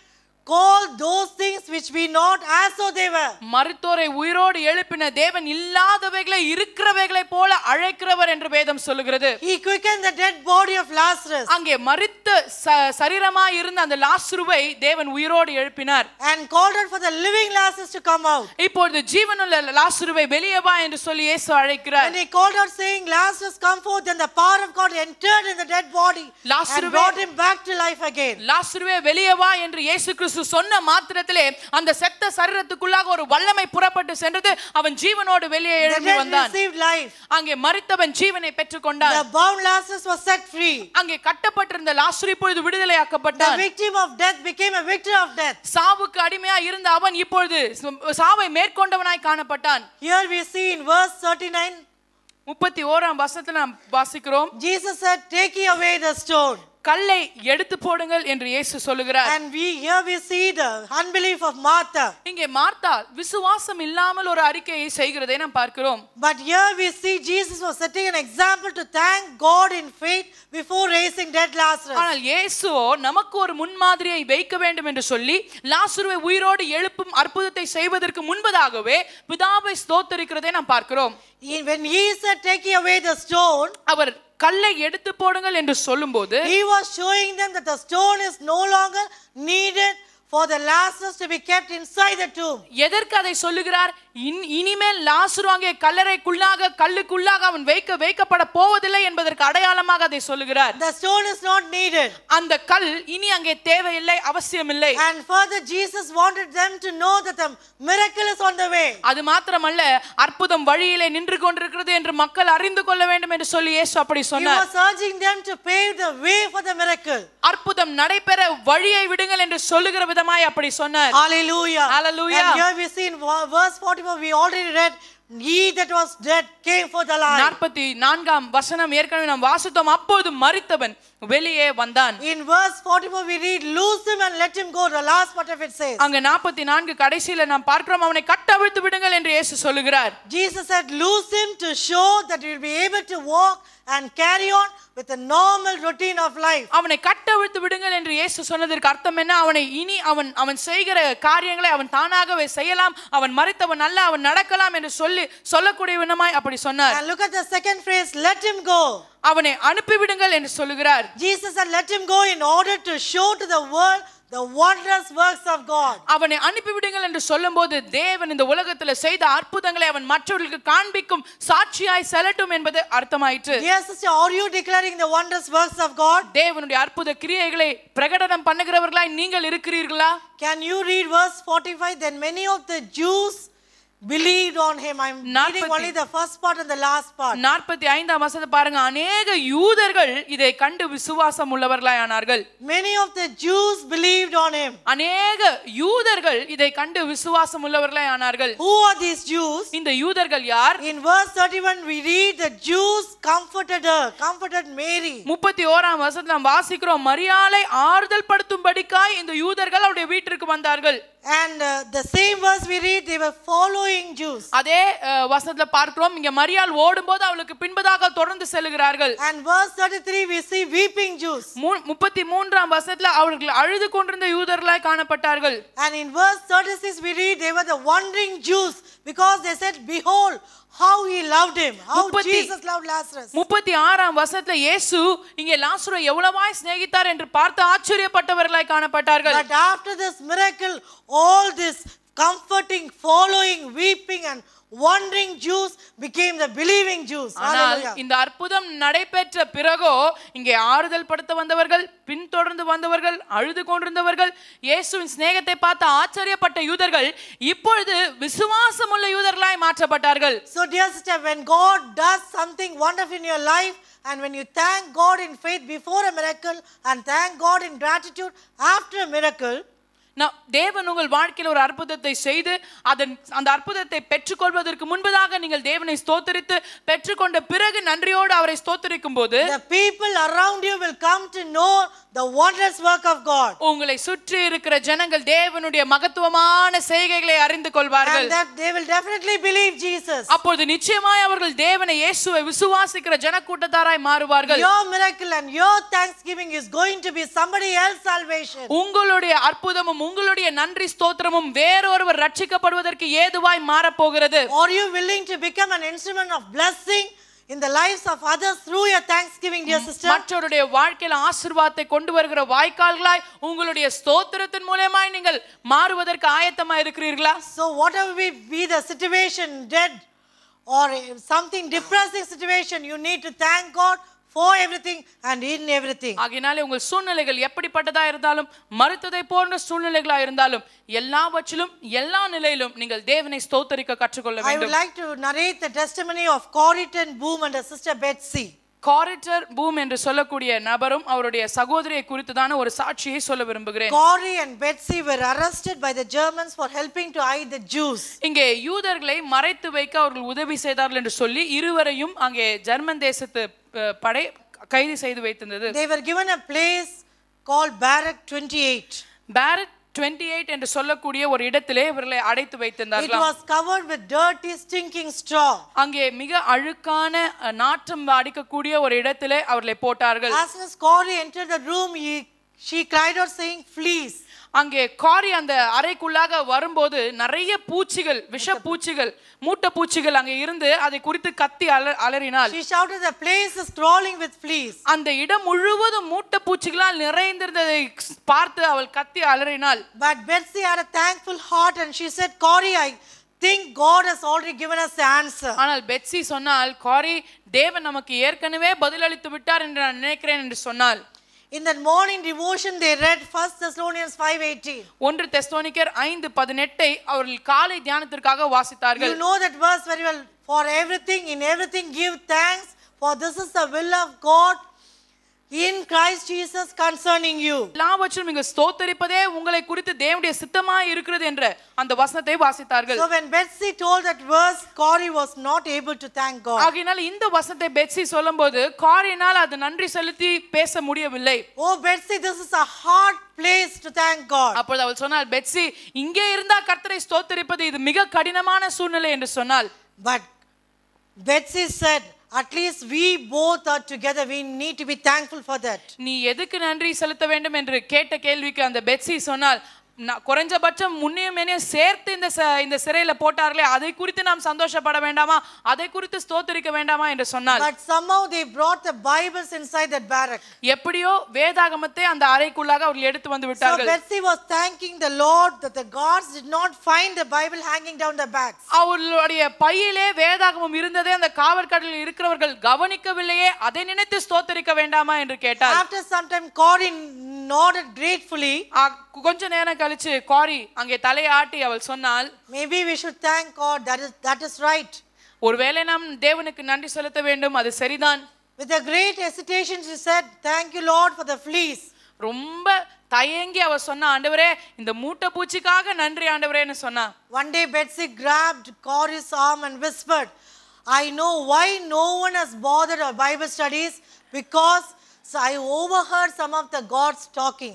call those things which be not as though they were. மருத்தோரை உயிரோடு எழுப்பின தேவன் இல்லாதவைகளை இருக்கிறவைகளை போல அழைக்கிறவர் என்று வேதம் சொல்லுகிறது He quickened the dead body of Lazarus அங்கே மரித்த ச- சரீரமாய் இருந்த அந்த லாசுருவை தேவன் உயிரோடு எழுப்பினார் and called out for the living Lazarus to come out. இப்பொழுது ஜீவனுள்ள லாசுருவை வெளியே வா என்று சொல்லி இயேசு அழைக்கிறார் When he called out saying, Lazarus, come forth, then the power of God entered in the dead body and லாசருவே- brought him back to life again. லாசுருவே வெளியே வா என்று இயேசு கிறிஸ்து சொன்ன மாத்திரத்திலே அந்த செத்த சரீரத்துக்குள்ளாக ஒரு வல்லமை புறப்பட்டு சென்றது அவன் ஜீவனோடு வெளியே The எழும்பி dead வந்தான் received life. அங்கே மரித்தவன் ஜீவனை பெற்றுக்கொண்டான் The bound Lazarus was set free. அங்கே கட்டப்பட்டிருந்த லாசுரு இப்பொழுது The விடுதலையாக்கப்பட்டான் victim of death became a victor of death. சாவுக்கு அடிமையா இருந்த அவன் இப்பொழுது சாவை மேற்கொண்டவனாய் காணப்பட்டான் Here we see in verse 39, முப்பத்தி ஓராம் வசனத்தை நாம் வாசிக்கிறோம் Jesus said, Take ye away the stone. கல்லை எடுத்து போடுங்கள் என்று இயேசு சொல்லுகிறார் And we here we see the unbelief of Martha. இங்கே மார்த்தாள் விசுவாசம் இல்லாமல் ஒரு அறிக்கையை செய்கிறதை நாம் பார்க்கிறோம் But here we see Jesus was setting an example to thank God in faith before raising dead Lazarus. ஆனால் இயேசுவோ நமக்கு ஒரு முன்மாதிரியை வைக்க வேண்டும் என்று சொல்லி லாசுருவை உயிரோடு எழுப்பும் அற்புதத்தை செய்வதற்கு முன்பதாகவே பிதாவை ஸ்தோத்தரிக்கிறதை நாம் பார்க்கிறோம் He- When he said, Take ye away the stone, அவர் கல்லை எடுத்து போடுங்கள் என்று சொல்லும்போது he was showing them that the stone is no longer needed for the Lazarus to be kept inside the tomb. எதற்கு அதை சொல்லுகிறார் இன்- இனிமேல் லாசுரு அங்கே கல்லறைக்குள்ளாக கல்லுக்குள்ளாக அவன் வைக்க வைக்கப்பட போவதில்லை என்பதற்கு அடையாளமாக அதை சொல்லுகிறார் The stone is not needed. அந்த கல் இனி அங்கே தேவையில்லை அவசியமில்லை And further, Jesus wanted them to know that the miracle is on the way. அது மாத்திரமல்ல அற்புதம் வழியிலே நின்று கொண்டிருக்கிறது என்று மக்கள் அறிந்து கொள்ள வேண்டும் என்று சொல்லி இயேசு அப்படி He சொன்னார் was urging them to pave the way for the miracle. அற்புதம் நடைபெற வழியை விடுங்கள் என்று சொல்லுகிற விதமாய் அப்படி சொன்னார் Hallelujah. Hallelujah. And here we see in vo- verse 44, we already read, He that was dead came for the life. நாற்பத்தி நான்காம் வசனம் ஏற்கனவே நாம் வாசித்தோம் அப்போது மரித்தவன் வெளியே வந்தான் In verse 44, we read, Loose him and let him go. The last part of it says. அங்க நாற்பத்தி நான்கு கடைசியில நாம் பார்க்கிறோம் அவனை கட்டவிழ்த்து விடுங்கள் என்று இயேசு சொல்லுகிறார் Jesus said, Loose him to show that he will be able to walk and carry on with the normal routine of life. அவனை கட்டவிழ்த்து விடுங்கள் என்று இயேசு சொன்னதற்கு அர்த்தம் என்ன அவனை இனி அவன் அவன் செய்கிற காரியங்களை அவன் தானாகவே செய்யலாம் அவன் மறித்தவன் அல்ல அவன் நடக்கலாம் என்று சொல்லி சொல்லக்கூடிய விதமாய் அப்படி சொன்னார் And look at the second phrase, let him go. அவனை அனுப்பிவிடுங்கள் என்று சொல்லுகிறார் Jesus said, let him go in order to show to the world the wondrous works of God. அவனை அனுப்பிவிடுங்கள் என்று சொல்லும்போது தேவன் இந்த உலகத்தில் செய்த அற்புதங்களை அவன் மற்றவர்களுக்கு காண்பிக்கும் சாட்சியாய் செல்லட்டும் என்பது அர்த்தமாயிற்று Dear sister, are you declaring the wondrous works of God? தேவனுடைய அற்புத கிரியைகளை பிரகடனம் பண்ணுகிறவர்களாய் நீங்கள் இருக்கிறீர்களா Can you read verse 45? Then many of the Jews believed on him. I'm reading நாற்பத்தி- only the first part and the last part. நாற்பத்தி ஐந்தாம் வசனத்தை பாருங்க அநேக யூதர்கள் இதை கண்டு விசுவாசம் உள்ளவர்களாய் ஆனார்கள் Many of the Jews believed on him. அநேக யூதர்கள் இதை கண்டு விசுவாசம் உள்ளவர்களாய் ஆனார்கள் Who are these Jews? இந்த யூதர்கள் யார் In verse 31, we read the Jews comforted her, comforted Mary. முப்பத்தி ஓராம் வசனத்தில் நாம் வாசிக்கிறோம் மரியாளை ஆறுதல் படுத்தும்படிக்காய் இந்த யூதர்கள் அவருடைய வீட்டிற்கு வந்தார்கள் And uh, the same verse we read, they were following Jews. அதே அஹ், வசனத்துல பார்க்கிறோம் இங்க மரியாள் ஓடும்போது அவளுக்கு பின்பதாக தொடர்ந்து செல்லுகிறார்கள் And verse 33, we see weeping Jews. மூ- முப்பத்தி மூன்றாம் வசனத்துல அவர்கள் அழுது கொண்டிருந்த யூதர்களாய் காணப்பட்டார்கள் And in verse 36, we read they were the wandering Jews because they said, Behold, how he loved him, how முப்பத்தி- Jesus loved Lazarus. முப்பத்தி ஆறாம் வசனத்துல இயேசு இங்கே லாசுரை எவ்வளவாய் சிநேகித்தார் என்று பார்த்து ஆச்சரியப்பட்டவர்களாய் காணப்பட்டார்கள் But after this miracle, all this comforting, following, weeping, and wandering Jews became the believing Jews. ஆனால் Hallelujah. இந்த அற்புதம் நடைபெற்ற பிறகோ இங்கே ஆறுதல் படுத்த வந்தவர்கள் பின்தொடர்ந்து வந்தவர்கள் அழுது கொண்டிருந்தவர்கள் இயேசுவின் சிநேகத்தை பார்த்து ஆச்சரியப்பட்ட யூதர்கள் இப்பொழுது விசுவாசமுள்ள யூதர்களாய் மாற்றப்பட்டார்கள் So, dear sister, when God does something wonderful in your life, and when you thank God in faith before a miracle, and thank God in gratitude after a miracle, நான் தேவன் உங்கள் வாழ்க்கையில் ஒரு அற்புதத்தை செய்து அதன் அந்த அற்புதத்தை பெற்றுக்கொள்வதற்கு முன்பதாக நீங்கள் தேவனை ஸ்தோத்தரித்து பெற்றுக்கொண்ட பிறகு நன்றியோடு அவரை ஸ்தோத்தரிக்கும் போது the people around you will come to know the wondrous work of God. உங்களை சுற்றி இருக்கிற ஜனங்கள் தேவனுடைய மகத்துவமான செய்கைகளை அறிந்து கொள்வார்கள் And that they will definitely believe Jesus. அப்பொழுது நிச்சயமாய் அவர்கள் தேவனை இயேசுவை விசுவாசிக்கிற ஜனக்கூட்டத்தாராய் மாறுவார்கள் Your miracle and your thanksgiving is going to be somebody else's salvation. உங்களுடைய அற்புதமும் உங்களுடைய நன்றி ஸ்தோத்திரமும் வேறொருவர் ரட்சிக்கப்படுவதற்கு ஏதுவாய் மாறப்போகிறது Are you willing to become an instrument of blessing in the lives of others through your thanksgiving, dear sister? மற்றவருடைய வாழ்க்கையில ஆசீர்வாதத்தை கொண்டு வருகிற வாய்க்கால்களாய் உங்களுடைய ஸ்தோத்திரத்தின் மூலமாய் நீங்கள் மாறுவதற்கு ஆயத்தமா இருக்கிறீர்களா So, whatever be, be the situation, dead or something depressing situation, you need to thank God for everything and in everything. ஆகையினாலே உங்கள் சூழ்நிலைகள் எப்படிப்பட்டதா இருந்தாலும் மறுத்ததை போன்ற சூழ்நிலைகளா இருந்தாலும் எல்லாவற்றிலும் எல்லா நிலையிலும் நீங்கள் தேவனை ஸ்தோத்தரிக்க கற்றுக்கொள்ள I would வேண்டும் like to narrate the testimony of Corrigan Boom and her sister Betsy. காரிட்டர் பூம் என்று சொல்லக்கூடிய நபரும் அவருடைய சகோதரியை குறித்துதான ஒரு சாட்சியை சொல்ல விரும்புகிறேன் Corey and Betsy were arrested by the Germans for helping to hide the Jews. இங்கே யூதர்களை மறைத்து வைக்க அவர்கள் உதவி செய்தார்கள் என்று சொல்லி இருவரையும் அங்கே ஜெர்மன் தேசத்து அஹ், படை கைது செய்து வைத்திருந்தது They were given a place called Barrack 28. Barrack 28 eight என்று சொல்லக்கூடிய ஒரு இடத்திலே இவர்களை அடைத்து It வைத்திருந்தார்கள் was covered with dirty, stinking straw. அங்கே மிக அழுக்கான அஹ், நாற்றம் அடிக்கக்கூடிய ஒரு இடத்திலே அவர்களை போட்டார்கள் As soon as Corey entered the room, he, she cried out saying, Fleas. அங்கே காரி அந்த அறைக்குள்ளாக வரும்போது நிறைய பூச்சிகள் விஷ பூச்சிகள் மூட்டை பூச்சிகள் அங்கே இருந்து அதை குறித்து கத்தி அல அலறினாள் She shouted, The place is crawling with fleas. அந்த இடம் முழுவதும் மூட்டை பூச்சிகளால் நிறைந்திருந்ததை பார்த்து அவள் கத்தி அலறினாள் But Betsy had a thankful heart and she said, Corey, I think God has already given us the answer. ஆனால் பெட்சி சொன்னால் காரி தேவன் நமக்கு ஏற்கனவே பதிலளித்து விட்டார் என்று நான் நினைக்கிறேன் என்று சொன்னாள் In that morning devotion, they read 1 Thessalonians 5.18. ஒன்று தெஸ்தோனிக்கர் ஐந்து பதினெட்டை அவர்கள் காலை தியானத்திற்காக வாசித்தார்கள் You know that verse very well. For everything, in everything, give thanks, for this is the will of God in Christ Jesus concerning you. எல்லாவற்றும் இங்கு ஸ்தோத்தரிப்பதே உங்களை குறித்து தேவனுடைய சித்தமாய் இருக்கிறது என்ற அந்த வசனத்தை வாசித்தார்கள் So when Betsy told that verse, Corey was not able to thank God. ஆகையினால் இந்த வசனத்தை பெட்சி சொல்லும்போது காரினால் அது நன்றி செலுத்தி பேச முடியவில்லை Oh, Betsy, this is a hard place to thank God. அப்பொழுது அவள் சொன்னாள் பெட்சி இங்கே இருந்தா கர்த்தரை ஸ்தோத்தரிப்பது இது மிக கடினமான சூழ்நிலை என்று சொன்னாள் But Betsy said, at least we both are together. We need to be thankful for that. நீ எதுக்கு நன்றி செலுத்த வேண்டும் என்று கேட்ட கேள்விக்கு அந்த பெட்சி சொன்னால் நான் குறைஞ்சபட்சம் முன்னையும் என்னையும் சேர்த்து இந்த ச- இந்த சிறையில போட்டார்களே அதை குறித்து நாம் சந்தோஷப்பட வேண்டாமா அதை குறித்து ஸ்தோத்தரிக்க வேண்டாமா என்று சொன்னால் But somehow they brought the Bibles inside that barrack. எப்படியோ வேதாகமத்தை அந்த அறைக்குள்ளாக அவர்கள் எடுத்து வந்து So விட்டார்கள் Betsy was thanking the Lord that the guards did not find the Bible hanging down the backs. அவர்களுடைய பையிலே வேதாகமம் இருந்ததே அந்த காவற்கடலில் இருக்கிறவர்கள் கவனிக்கவில்லையே அதை நினைத்து ஸ்தோத்தரிக்க வேண்டாமா என்று கேட்டார் After some time, Corey nodded gratefully. ஆ, கொஞ்ச நேரம் கழிச்சு காரி அங்கே தலையாட்டி அவள் சொன்னாள் Maybe we should thank God. That is, that is right. ஒருவேளை நாம் தேவனுக்கு நன்றி செலுத்த வேண்டும் அது சரிதான் With a great hesitation, she said, Thank you, Lord, for the fleas. ரொம்ப தயங்கி அவ சொன்னா ஆண்டவரே இந்த மூட்டை பூச்சிக்காக நன்றி ஆண்டவரேன்னு சொன்னா One day, Betsy grabbed Corey's arm and whispered, I know why no one has bothered our Bible studies because so I overheard some of the gods talking.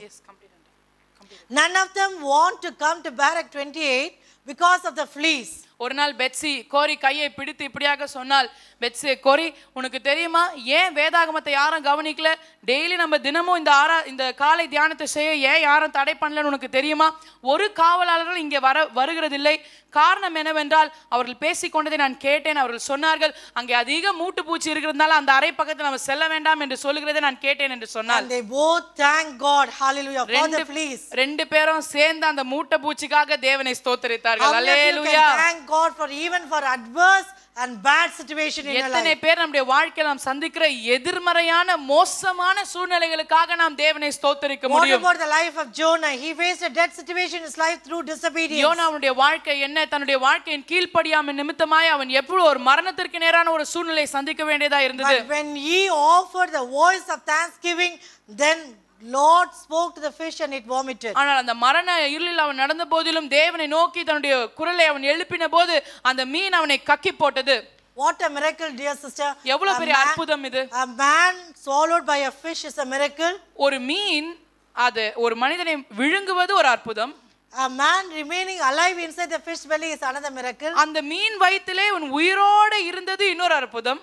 None of them want to come to Barrack 28 because of the fleas. ஒரு நாள் பெட்சி கோரி கையை பிடித்து இப்படியாக சொன்னால் பெட்சி கோரி உனக்கு தெரியுமா ஏன் வேதாகமத்தை யாரும் கவனிக்கல டெய்லி நம்ம தினமும் இந்த ஆரா இந்த காலை தியானத்தை செய்ய ஏன் யாரும் தடை பண்ணலன்னு உனக்கு தெரியுமா ஒரு காவலாளர்கள் இங்கே வர வருகிறதில்லை காரணம் என்னவென்றால் அவர்கள் பேசிக்கொண்டதை நான் கேட்டேன் அவர்கள் சொன்னார்கள் அங்கே அதிக மூட்டு பூச்சி இருக்கிறதுனால அந்த அறை பக்கத்தில் நம்ம செல்ல வேண்டாம் என்று சொல்லுகிறதை நான் கேட்டேன் என்று சொன்னால் And they both thank God, hallelujah, for ரெண்டு the fleas. ரெண்டு பேரும் சேர்ந்து அந்த மூட்டை பூச்சிக்காக தேவனை How ஸ்தோத்தரித்தார்கள் many of you hallelujah can thank God for even for adverse and bad situation in your எத்தனை life? பேர் நம்முடைய வாழ்க்கையில் நாம் சந்திக்கிற எதிர்மறையான மோசமான சூழ்நிலைகளுக்காக நாம் தேவனை ஸ்தோத்தரிக்க What முடியும் about the life of Jonah? He faced a dead situation in his life through disobedience. யோனாவுடைய வாழ்க்கை என்ன தன்னுடைய வாழ்க்கையின் கீழ்ப்படியாமை நிமித்தமாய் அவன் எவ்வளவு ஒரு மரணத்திற்கு நேரான ஒரு சூழ்நிலையை சந்திக்க வேண்டியதா இருந்தது But when he offered the voice of thanksgiving, then Lord spoke to the fish and it vomited. ஆனால் அந்த மரண இருளில் அவன் நடந்த போதிலும் தேவனை நோக்கி தன்னுடைய குரலை அவன் எழுப்பின போது அந்த மீன் அவனை கக்கி போட்டது What a miracle, dear sister. எவ்வளவு A பெரிய man- அற்புதம் இது A man swallowed by a fish is a miracle. ஒரு மீன் அது ஒரு மனிதனை விழுங்குவது ஒரு அற்புதம் A man remaining alive inside the fish belly is another miracle. அந்த மீன் வயிற்றிலே உன் உயிரோட இருந்தது இன்னொரு அற்புதம்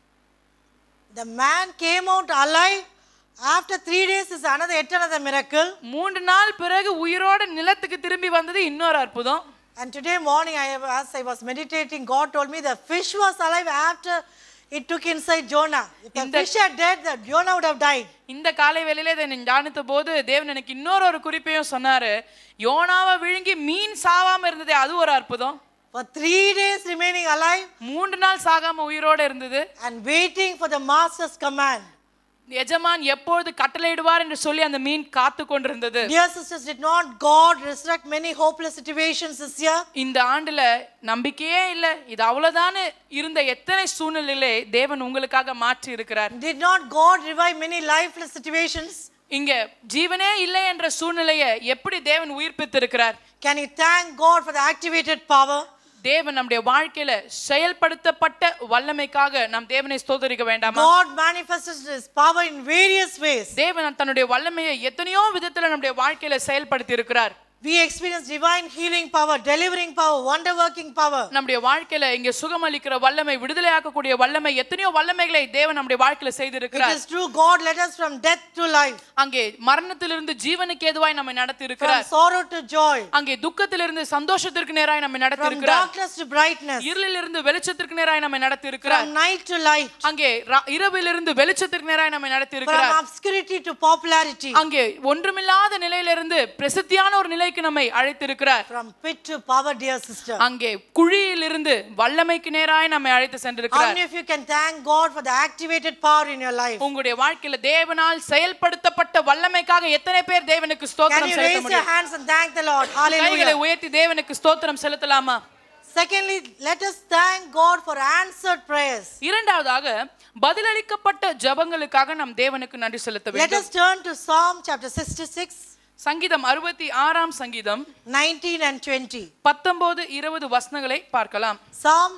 The man came out alive after three days is another yet another miracle. மூன்று நாள் பிறகு உயிரோட நிலத்துக்கு திரும்பி வந்தது இன்னொரு அற்புதம் And today morning, I, as I was meditating, God told me the fish was alive after it took inside Jonah. If the fish had dead, the Jonah would have died. இந்த காலை வேளையில இதை நான் தியானித்த போது தேவன் எனக்கு இன்னொரு ஒரு குறிப்பையும் சொன்னாரு யோனாவை விழுங்கி மீன் சாவாம இருந்ததே அது ஒரு அற்புதம் For three days remaining alive மூன்று நாள் சாகாம உயிரோட இருந்தது and waiting for the master's command. எஜமான் எப்பொழுது கட்டளையிடுவார் என்று சொல்லி அந்த மீன் காத்து கொண்டிருந்தது Dear sisters, did not God resurrect many hopeless situations this year? இந்த ஆண்டுல நம்பிக்கையே இல்ல இது அவ்வளவுதானே இருந்த எத்தனை சூழ்நிலையிலே தேவன் உங்களுக்காக மாற்றி இருக்கிறார் Did not God revive many lifeless situations? இங்க ஜீவனே இல்லை என்ற சூழ்நிலையை எப்படி தேவன் உயிர்ப்பித்து இருக்கிறார் Can you thank God for the activated power? தேவன் நம்முடைய வாழ்க்கையில செயல்படுத்தப்பட்ட வல்லமைக்காக நாம் தேவனை ஸ்தோத்தரிக்க வேண்டாமா God manifested His power in various ways. தேவன் தன்னுடைய வல்லமையை எத்தனையோ விதத்துல நம்முடைய வாழ்க்கையில செயல்படுத்தி இருக்கிறார் We experience divine healing power, delivering power, wonder working power. நம்முடைய வாழ்க்கையில இங்க சுகமளிக்கிற வல்லமை விடுதலையாக்கக்கூடிய வல்லமை எத்தனையோ வல்லமைகளை தேவன் நம்முடைய வாழ்க்கையில It செய்திருக்கிறார் is true, God led us from death to life, அங்கே மரணத்திலிருந்து ஜீவனுக்கு ஏதுவாய் நம்மை நடத்தி from இருக்கிறார் sorrow to joy, அங்கே துக்கத்திலிருந்து சந்தோஷத்திற்கு நேராய் நம்மை நடத்தி from இருக்கிறார் darkness to brightness, இருளிலிருந்து வெளிச்சத்திற்கு நேராய் நம்மை நடத்தி இருக்கிறார் from night to light, அங்கே ர- இரவிலிருந்து வெளிச்சத்திற்கு நேராய் நம்மை நடத்தி from இருக்கிறார் obscurity to popularity, அங்கே ஒன்றுமில்லாத நிலையிலிருந்து பிரசித்தியான ஒரு நிலைக்கு நம்மை அழைத்திருக்கிறார் from pit to power, dear sister. அங்கே குழியிலிருந்து வல்லமைக்கு நேராய் நம்மை அழைத்து How சென்றிருக்கிறார் many of you can thank God for the activated power in your life? உங்களுடைய வாழ்க்கையில தேவனால் செயல்படுத்தப்பட்ட வல்லமைக்காக எத்தனை பேர் தேவனுக்கு Can ஸ்தோத்திரம் you செலுத்த raise your முடியும் hands and thank the Lord? கைகளை Hallelujah. உயர்த்தி தேவனுக்கு ஸ்தோத்திரம் செலுத்தலாமா Secondly, let us thank God for answered prayers. இரண்டாவதாக பதிலளிக்கப்பட்ட ஜெபங்களுக்காக நாம் தேவனுக்கு நன்றி செலுத்த Let வேண்டும் us turn to Psalm chapter 66, சங்கீதம் அறுபத்தி ஆறாம் சங்கீதம் 19 and 20. பத்தொன்பது இருபது வசனங்களை பார்க்கலாம் Psalm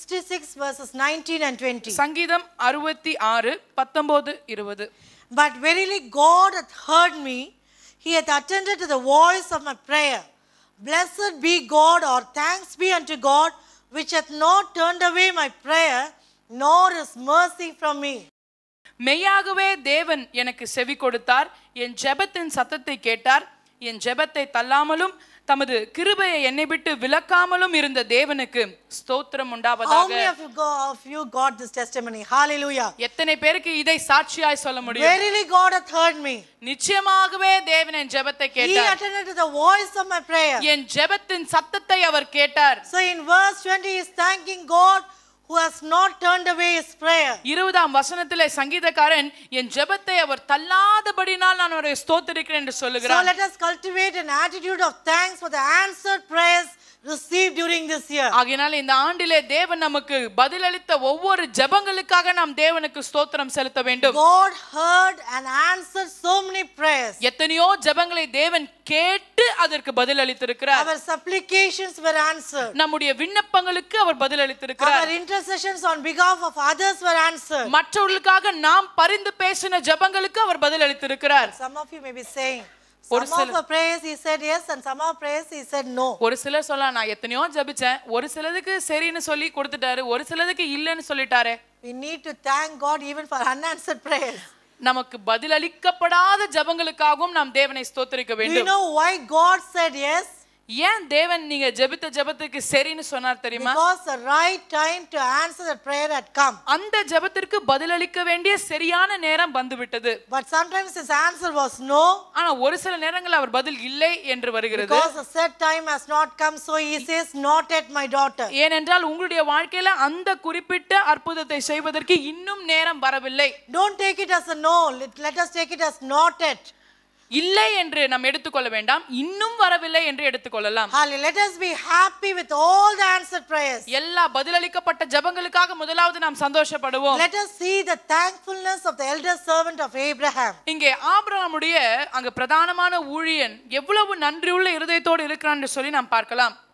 66 verses 19 and 20. சங்கீதம் அறுபத்தி ஆறு பத்தொன்பது இருபது But verily God hath heard me, he hath attended to the voice of my prayer. Blessed be God, or thanks be unto God, which hath not turned away my prayer, nor his mercy from me. மெய்யாகவே தேவன் எனக்கு செவி கொடுத்தார் என் ஜெபத்தின் சத்தத்தை கேட்டார் என் ஜெபத்தை தள்ளாமலும் தமது கிருபையை என்னை விட்டு விலக்காமலும் இருந்த தேவனுக்கு ஸ்தோத்திரம் How உண்டாவதாக many of you, go, of you got this testimony? Hallelujah. எத்தனை பேருக்கு இதை சாட்சியாய் சொல்ல முடியும் Verily God hath heard me. நிச்சயமாகவே தேவன் என் ஜெபத்தை He கேட்டார் attended to the voice of my prayer. என் ஜெபத்தின் சத்தத்தை அவர் கேட்டார் So in verse 20, he is thanking God who has not turned away his prayer. இருபதாம் வசனத்திலே சங்கீதக்காரன் என் ஜெபத்தை அவர் தள்ளாதபடினால் நான் அவரை ஸ்தோத்திரிக்கிறேன் என்று So சொல்லுகிறார் let us cultivate an attitude of thanks for the answered prayers received during this year. ஆகையினால் இந்த ஆண்டிலே தேவன் நமக்கு பதிலளித்த ஒவ்வொரு ஜெபங்களுக்காக நாம் தேவனுக்கு ஸ்தோத்திரம் செலுத்த வேண்டும் God heard and answered so many prayers. எத்தனையோ ஜெபங்களை தேவன் கேட்டு அதற்கு பதிலளித்திருக்கிறார் Our supplications were answered. நம்முடைய விண்ணப்பங்களுக்கு அவர் பதிலளித்திருக்கிறார் Our intercessions on behalf of others were answered. மற்றவர்களுக்காக நாம் பரிந்து பேசின ஜெபங்களுக்கு அவர் பதிலளித்திருக்கிறார் Some of you may be saying, ஒரு some of our prayers he said yes and some of our prayers he said no. ஒரு சிலர் சொல்லலாம் நான் எத்தனையோ ஜெபிச்சேன் ஒரு சிலதுக்கு சரின்னு சொல்லி கொடுத்துட்டாரு ஒரு சிலதுக்கு இல்லைன்னு சொல்லிட்டாரு We need to thank God even for unanswered prayers. நமக்கு பதிலளிக்கப்படாத ஜெபங்களுக்காகவும் நாம் தேவனை ஸ்தோத்திரிக்க Do you வேண்டும் know why God said yes? ஏன் தேவன் நீங்க ஜெபித்த ஜெபத்துக்கு சரின்னு சொன்னார் தெரியுமா Because the right time to answer the prayer had come. அந்த ஜெபத்திற்கு பதிலளிக்க வேண்டிய சரியான நேரம் வந்துவிட்டது But sometimes his answer was no, ஆனா ஒரு சில நேரங்கள் அவர் பதில் இல்லை என்று வருகிறது because the set time has not come, so he says, Not yet, my daughter. ஏனென்றால் உங்களுடைய வாழ்க்கையில அந்த குறிப்பிட்ட அற்புதத்தை செய்வதற்கு இன்னும் நேரம் வரவில்லை Don't take it as a no, let, let us take it as not yet. இல்லை என்று நாம் எடுத்துக்கொள்ள வேண்டாம் இன்னும் வரவில்லை என்று எடுத்துக்கொள்ளலாம் Hallelujah. Let us be happy with all the answered prayers. எல்லா பதிலளிக்கப்பட்ட ஜெபங்களுக்காக முதலாவது நாம் சந்தோஷப்படுவோம் Let us see the thankfulness of the elder servant of Abraham. இங்கே ஆபிரகாமுடைய அங்க பிரதானமான ஊழியன் எவ்வளவு நன்றியுள்ள இருதயத்தோடு இருக்கிறான் என்று சொல்லி நாம் பார்க்கலாம்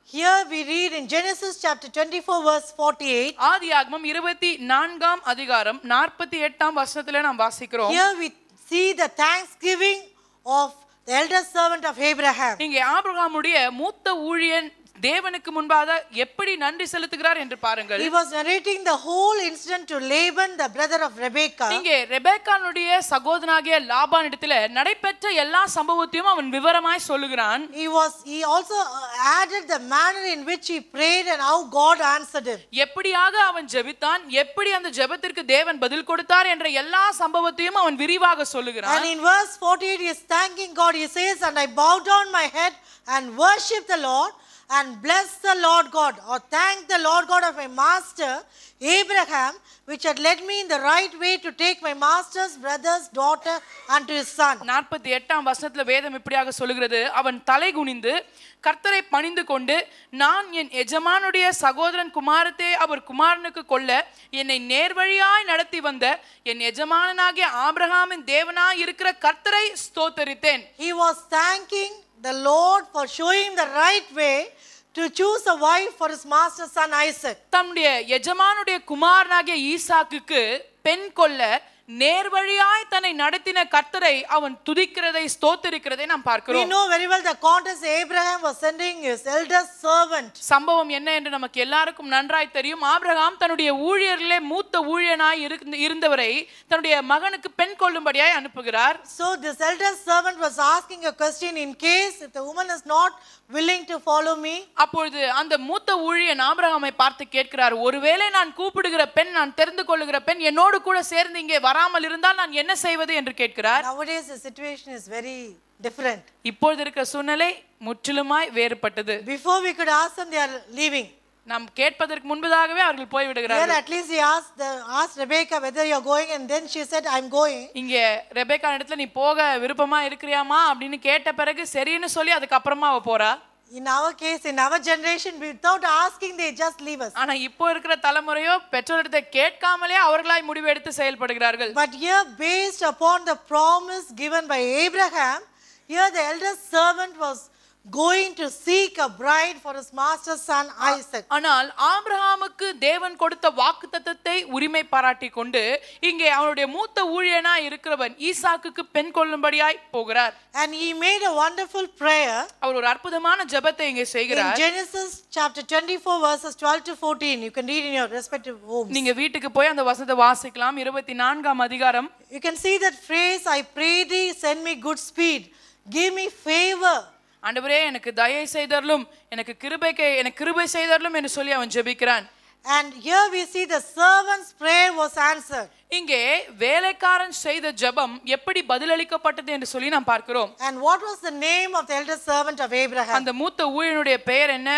Here we read in Genesis chapter 24, verse 48. ஆதியாகமம் இருபத்தி நான்காம் அதிகாரம் நாற்பத்தி எட்டாம் வசனத்துல நாம் வாசிக்கிறோம் Here we see the thanksgiving of the eldest servant of Abraham. இங்கே ஆபிரகாமுடைய மூத்த ஊழியன் தேவனுக்கு முன்பாக எப்படி நன்றி செலுத்துகிறார் என்று பாருங்கள் He was narrating the whole incident to Laban, the brother of Rebekah. இங்கே ரெபேக்கானுடைய சகோதரனாகிய லாபான் இடத்துல நடைபெற்ற எல்லா சம்பவத்தையும் அவன் விவரமாய் சொல்லுகிறான் He was he also uh, added the manner in which he prayed and how God answered him. எப்படியாக அவன் ஜெபித்தான் எப்படி அந்த ஜெபத்திற்கு தேவன் பதில் கொடுத்தார் என்ற எல்லா சம்பவத்தையும் அவன் விரிவாக சொல்லுகிறான் And in verse 48 he is thanking God. He says, And I bow down my head and worship the Lord and bless the Lord God or thank the Lord God of my master Abraham, which had led me in the right way to take my master's brother's daughter unto his son. நாற்பத்தி எட்டாம் வசனத்துல வேதம் இப்படியாக சொல்லுகிறது அவன் தலை குனிந்து கர்த்தரை பணிந்து கொண்டு நான் என் எஜமானுடைய சகோதரன் குமாரத்தை அவர் குமாரனுக்கு கொல்ல என்னை நேர்வழியாய் நடத்தி வந்த என் எஜமானனாகிய ஆபிரகாமின் தேவனாய் இருக்கிற கர்த்தரை ஸ்தோத்தரித்தேன் He was thanking the Lord for showing him the right way to choose a wife for his master's son Isaac. தம்முடைய எஜமானுடைய குமாரனாகிய ஈசாக்குக்கு பெண் கொல்ல நேர்வழியாய் தன்னை நடத்தின கர்த்தரை அவன் துதிக்கிறதை ஸ்தோத்தரிக்கிறதை நாம் We பார்க்கிறோம் know very well the context Abraham was sending his eldest servant. சம்பவம் என்ன என்று நமக்கு எல்லாருக்கும் நன்றாய் தெரியும் ஆபிரகாம் தன்னுடைய ஊழியர்களே மூத்த ஊழியனாய் இருந்த- இருந்தவரை தன்னுடைய மகனுக்கு பெண் கொள்ளும்படியாய் அனுப்புகிறார் So this eldest servant was asking a question in case if the woman is not willing to follow me, அப்பொழுது அந்த மூத்த ஊழியன் ஆபிரகாமை பார்த்து கேட்கிறார் ஒருவேளை நான் கூப்பிடுகிற பெண் நான் தெரிந்து கொள்ளுகிற பெண் என்னோடு கூட சேர்ந்து இங்கே வராமல் இருந்தால் நான் என்ன செய்வது என்று கேட்கிறார் nowadays the situation is very different. இப்பொழுது இருக்கிற சூழ்நிலை முற்றிலுமாய் வேறுபட்டது Before we could ask them, they are leaving. நாம் கேட்பதற்கு முன்பதாகவே அவர்கள் Here போய்விடுகிறார்கள் at least he asked, the, asked Rebecca whether you're going and then she said, I'm going. இங்கே ரெபேக்கா இடத்துல நீ போக விருப்பமா இருக்கிறியாமா அப்படின்னு கேட்ட பிறகு சரின்னு சொல்லி அதுக்கப்புறமா அவ போறா In our case, in our generation, without asking, they just leave us. ஆனா இப்போ இருக்கிற தலைமுறையோ பெற்றோரிடத்தை கேட்காமலே அவர்களாய் முடிவெடுத்து செயல்படுகிறார்கள் But here, based upon the promise given by Abraham, here the eldest servant was going to seek a bride for his master's son Isaac. ஆனால் ஆபிரகாமுக்கு தேவன் கொடுத்த வாக்குத்தத்தத்தை உரிமை பாராட்டி கொண்டு இங்கே அவனுடைய மூத்த ஊழியனா இருக்கிறவன் ஈசாக்குக்கு பெண் கொள்ளும்படியாய் போகிறார் And he made a wonderful prayer அவர் ஒரு அற்புதமான ஜெபத்தை இங்கே in செய்கிறார் Genesis chapter 24, verses 12 to 14. You can read in your respective homes. நீங்க வீட்டுக்கு போய் அந்த வசனத்தை வாசிக்கலாம் இருபத்தி நான்காம் அதிகாரம் You can see that phrase, I pray thee, send me good speed, give me favor. ஆண்டவரே எனக்கு தயை செய்தரலும் எனக்கு கிருபைக்கு எனக்கு கிருபை செய்தரலும் என்று சொல்லி அவன் ஜெபிக்கிறான் And here we see the servant's prayer was answered. இங்கே வேலைக்காரன் செய்த ஜெபம் எப்படி பதிலளிக்கப்பட்டது என்று சொல்லி நாம் பார்க்கிறோம் And what was the name of the eldest servant of Abraham? அந்த மூத்த ஊழியனுடைய பெயர் என்ன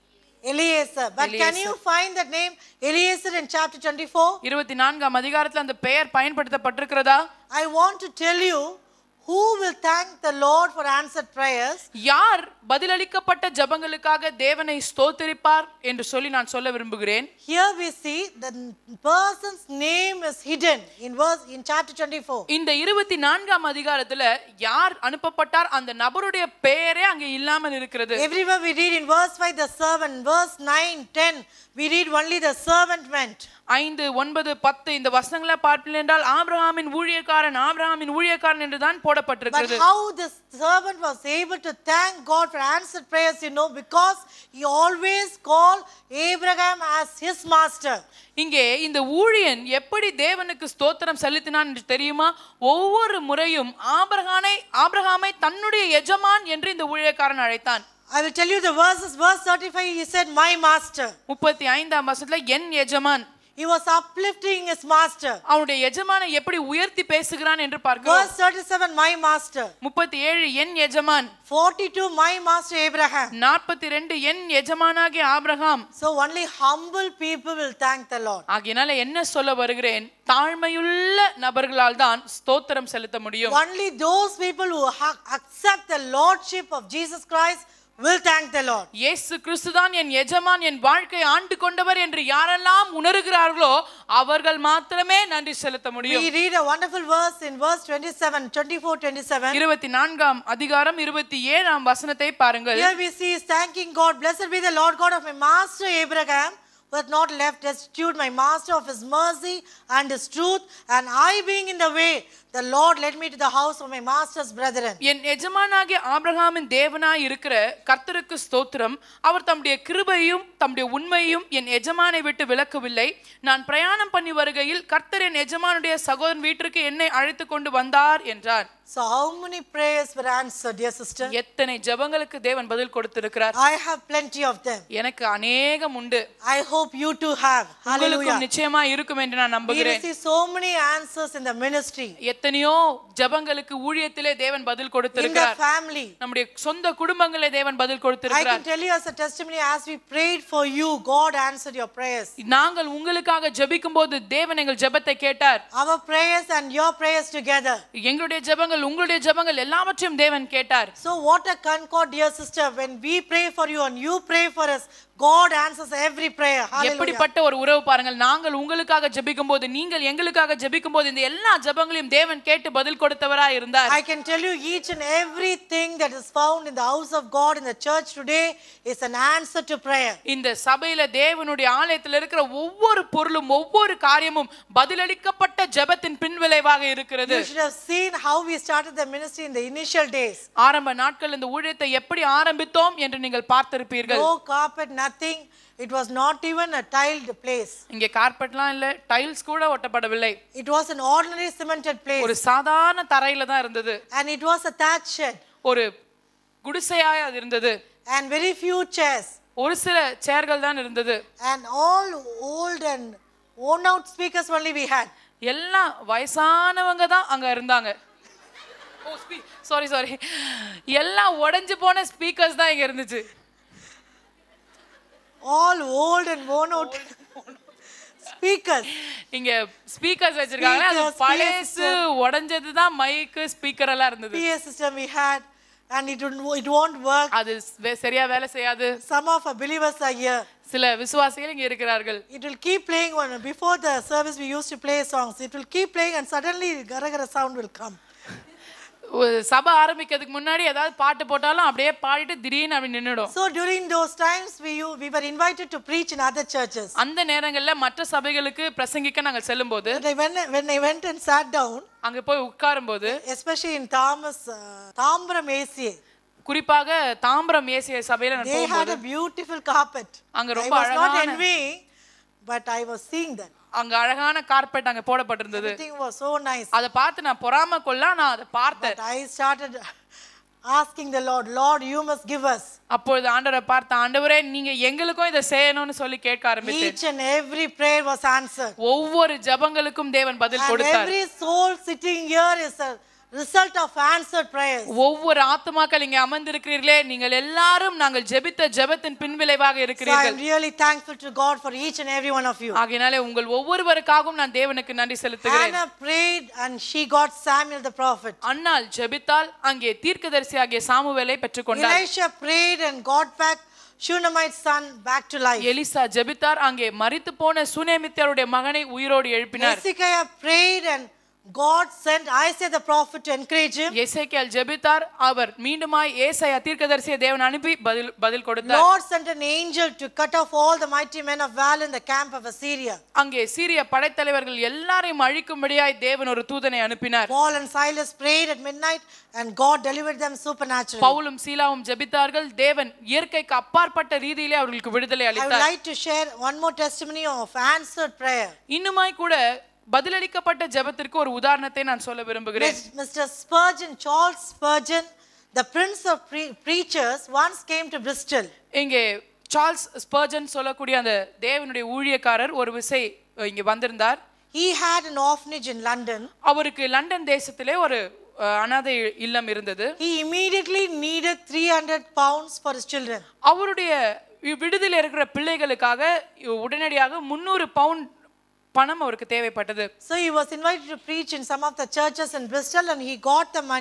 Eliezer. But can you find that name Eliezer in chapter 24? இருபத்தி நான்காம் அதிகாரத்தில் அந்த பெயர் பயன்படுத்தப்பட்டிருக்கிறதா I want to tell you who will thank the Lord for answered prayers. யார் பதிலளிக்கப்பட்ட ஜெபங்களுக்காக தேவனை ஸ்தோத்திரிப்பார் என்று சொல்லி நான் சொல்ல விரும்புகிறேன் Here we see the person's name is hidden in verse in chapter 24. இந்த இருபத்தி நான்காம் அதிகாரத்துல யார் அனுப்பப்பட்டார் அந்த நபருடைய பெயரே அங்கே இல்லாமல் இருக்கிறது Everywhere we read in verse 5 the servant, verse 9, 10, we read only the servant went. ஐந்து ஒன்பது பத்து இந்த வசனங்களை பார்ப்பீர்கள் என்றால் ஆபிரகாமின் ஊழியக்காரன் ஆபிரகாமின் ஊழியக்காரன் என்றுதான் But போடப்பட்டிருக்கிறது how this servant was able to thank God for answered prayers, you know, because he always called Abraham as his master. இங்கே இந்த ஊழியன் எப்படி தேவனுக்கு ஸ்தோத்திரம் செலுத்தினான் என்று தெரியுமா ஒவ்வொரு முறையும் ஆபிரகானை ஆபிரகாமை தன்னுடைய எஜமான் என்று இந்த ஊழியக்காரன் அழைத்தான் I will tell you the verses. Verse 35, he said, My master. முப்பத்தி ஐந்தாம் வருஷத்துல என் எஜமான் He was uplifting his master. அவனுடைய எஜமானை எப்படி உயர்த்தி பேசுகிறான் என்று பார்க்கிறோம் Verse 37, my master. முப்பத்தி ஏழு என் எஜமான் 42, my master Abraham. நாற்பத்தி ரெண்டு என் எஜமானாகிய Abraham So only humble people will thank the Lord. ஆகையினால என்ன சொல்ல வருகிறேன் தாழ்மையுள்ள நபர்களால் தான் ஸ்தோத்திரம் செலுத்த முடியும் Only those people who ha- accept the lordship of Jesus Christ will thank the Lord. இயேசு கிறிஸ்துதான் என் எஜமான் என் வாழ்க்கை ஆண்டு கொண்டவர் என்று யாரெல்லாம் உணர்கிறார்களோ அவர்கள் மாத்திரமே நன்றி செலுத்த முடியும் We read a wonderful verse in verse 27, 24, 27. இருபத்தி நான்காம் அதிகாரம் இருபத்தி ஏழாம் வசனத்தை பாருங்கள் Here we see is thanking God. Blessed be the Lord God of my master Abraham, who hath not left destitute my master of his mercy and his truth. And I being in the way, the Lord led me to the house of my master's brethren. என் எஜமானாகிய ஆபிரகாமின் தேவனாய் இருக்கிற கர்த்தருக்கு ஸ்தோத்திரம் அவர் தம்முடைய கிருபையும் தம்முடைய உண்மையும் என் எஜமானை விட்டு விலக்கவில்லை நான் பிரயாணம் பண்ணி வருகையில் கர்த்தர் என் எஜமானுடைய சகோதரன் வீட்டிற்கு என்னை அழைத்து கொண்டு வந்தார் என்றார் So, how many prayers were answered, dear sister? எத்தனை ஜெபங்களுக்கு தேவன் பதில் கொடுத்திருக்கிறார் I have plenty of them. எனக்கு அநேகம் உண்டு I hope you too have. Hallelujah. உங்களுக்கும் நிச்சயமா இருக்கும் என்று நான் We நம்புகிறேன் receive so many answers in the ministry, எத்தனையோ ஜெபங்களுக்கு ஊழியத்திலே தேவன் பதில் in the கொடுத்திருக்கிறார் family. நம்முடைய சொந்த குடும்பங்களே தேவன் பதில் I கொடுத்திருக்கிறார் can tell you as a testimony, as we prayed for you, God answered your prayers. நாங்கள் உங்களுக்காக ஜெபிக்கும் போது தேவன் எங்கள் ஜெபத்தை கேட்டார் Our prayers and your prayers together. எங்களுடைய ஜெபங்கள் உங்களுடைய ஜெபங்கள் எல்லாவற்றையும் தேவன் கேட்டார் So, what a concord, dear sister. When we pray for you and you pray for us, God answers every prayer. Hallelujah. எப்படிப்பட்ட ஒரு உறவு பாருங்கள் நாங்கள் உங்களுக்காக ஜெபிக்கும் போது நீங்கள் எங்களுக்காக ஜெபிக்கும் போது இந்த எல்லா ஜெபங்களையும் தேவன் கேட்டு பதில் கொடுத்தவராய் இருந்தார் I can tell you each and everything that is found in the house of God in the church today is an answer to prayer. இந்த சபையில தேவனுடைய ஆலயத்தில் இருக்கிற ஒவ்வொரு பொருளும் ஒவ்வொரு காரியமும் பதிலளிக்கப்பட்ட ஜெபத்தின் பின்விளைவாக இருக்கிறது You should have seen how we started the ministry in the initial days. ஆரம்ப நாட்கள் இந்த ஊழியத்தை எப்படி ஆரம்பித்தோம் என்று நீங்கள் பார்த்திருப்பீர்கள் No carpet, nothing. It was not even a tiled place. இங்கே கார்பெட்லாம் இல்ல டைல்ஸ் கூட ஒட்டப்படவில்லை It was an ordinary cemented place. ஒரு சாதாரண தரையில தான் இருந்தது And it was a thatch shed. ஒரு குடிசையாய் அது இருந்தது And very few chairs. ஒரு சில சேர்கள் தான் இருந்தது And all old and worn out speakers only we had. எல்லாம் வயசானவங்க தான் அங்க இருந்தாங்க ஓ சாரி சாரி எல்லாம் உடைஞ்சு போன ஸ்பீக்கர்ஸ் தான் இங்க இருந்துச்சு All old and worn out speakers. இங்க ஸ்பீக்கர்ஸ் வச்சிருக்காங்க அது Speakers, பழசு உடைஞ்சது தான் மைக்கு ஸ்பீக்கர் எல்லாம் இருந்தது PA system we had. And it, would, it won't work. அது வே- சரியா வேலை செய்யாது Some of our believers are here. சில விசுவாசிகள் இங்க இருக்கிறார்கள் It will keep playing one. Before the service, we used to play songs. It will keep playing, and suddenly, gara gara sound will come. ஒரு சபை ஆரம்பிக்கிறதுக்கு முன்னாடி ஏதாவது பாட்டு போட்டாலும் அப்படியே பாடிட்டு திடீர்னு அப்படி நின்னுடும் So during those times, we u- we were invited to preach in other churches. அந்த நேரங்கள்ல மற்ற சபைகளுக்கு பிரசங்கிக்க நாங்கள் செல்லும்போது But I, when, I- when I went and sat down, அங்க போய் உட்காரும்போது especially in Thomas, uh, Thambram ACA, குறிப்பாக தாம்பரம் ஏசிய சபையில நான் they போகும்போது had a beautiful carpet. அங்க I ரொம்ப was not அழகான- envying, but I was seeing that. அங்க அழகான கார்பெட் அங்க போடப்பட்டிருந்தது Everything was so nice. அதை பார்த்து நான் பொறாம கொள்ள நான் அதை பார்த்தேன் But I started asking the Lord, Lord, you must give us. அப்பொழுது ஆண்டவரை பார்த்த ஆண்டவரே நீங்க எங்களுக்கும் இதை செய்யணும்னு சொல்லி கேட்க ஆரம்பித்தேன் Each and every prayer was answered. ஒவ்வொரு ஜெபங்களுக்கும் தேவன் பதில் And கொடுத்தார் every soul sitting here is a result of answered prayers. ஒவ்வொரு ஆத்துமாக்கள் இங்க அமர்ந்திருக்கிறீர்களே நீங்கள் எல்லாரும் நாங்கள் ஜெபித்த ஜெபத்தின் பின்விளைவாக So இருக்கிறீர்கள் I'm really thankful to God for each and every one of you. ஆகையினாலே உங்கள் ஒவ்வொருவருக்காகவும் நான் தேவனுக்கு நன்றி செலுத்துகிறேன் Hannah prayed and she got Samuel the prophet. அன்னாள் ஜெபித்தால் அங்கே தீர்க்கதரிசியாகிய சாமுவேலை பெற்றுக்கொண்டார் Elisha prayed and got back Shunammite's son back to life. Elisha ஜெபித்தார் அங்கே மரித்து போன சுனேமித்தியருடைய மகனை உயிரோடு எழுப்பினார் Hezekiah prayed and God sent Isaiah the prophet to encourage him. எசேக்கியால் ஜெபித்தார் அவர் மீண்டுமாய் ஏசாயா தீர்க்கதரிசியை தேவன் அனுப்பி பதில் பதில் கொடுத்தார் Lord sent an angel to cut off all the mighty men of valor in the camp of Assyria. அங்கே சீரிய படைத்தலைவர்கள் எல்லாரையும் அழிக்கும்படியாய் தேவன் ஒரு தூதனை அனுப்பினார் Paul and Silas prayed at midnight and God delivered them supernaturally. பவுலும் சீலாவும் ஜெபித்தார்கள் தேவன் இயற்கைக்கு அப்பாற்பட்ட ரீதியிலே அவர்களுக்கு விடுதலை I would அளித்தார் like to share one more testimony of answered prayer. இன்னுமாய் கூட பதிலளிக்கப்பட்ட ஜெபத்திற்கு ஒரு உதாரணத்தை நான் சொல்ல விரும்புகிறேன் Mr. Spurgeon, Charles Spurgeon, the prince of pre- preachers, once came to Bristol. இங்கே சார்ல்ஸ் ஸ்பர்ஜன் சொல்லக்கூடிய அந்த தேவனுடைய ஊழியக்காரர் ஒரு விசை அஹ், இங்கே வந்திருந்தார் He had an orphanage in London. அவருக்கு லண்டன் தேசத்திலே ஒரு அஹ், அனாதை இல்லம் இருந்தது He immediately needed 300 pounds for his children. அவருடைய வி- விடுதியில் இருக்கிற பிள்ளைகளுக்காக உடனடியாக முந்நூறு பவுண்ட் பணம் அவருக்கு தேவைப்பட்டது So he was invited to preach in some of the churches in Bristol and he got the money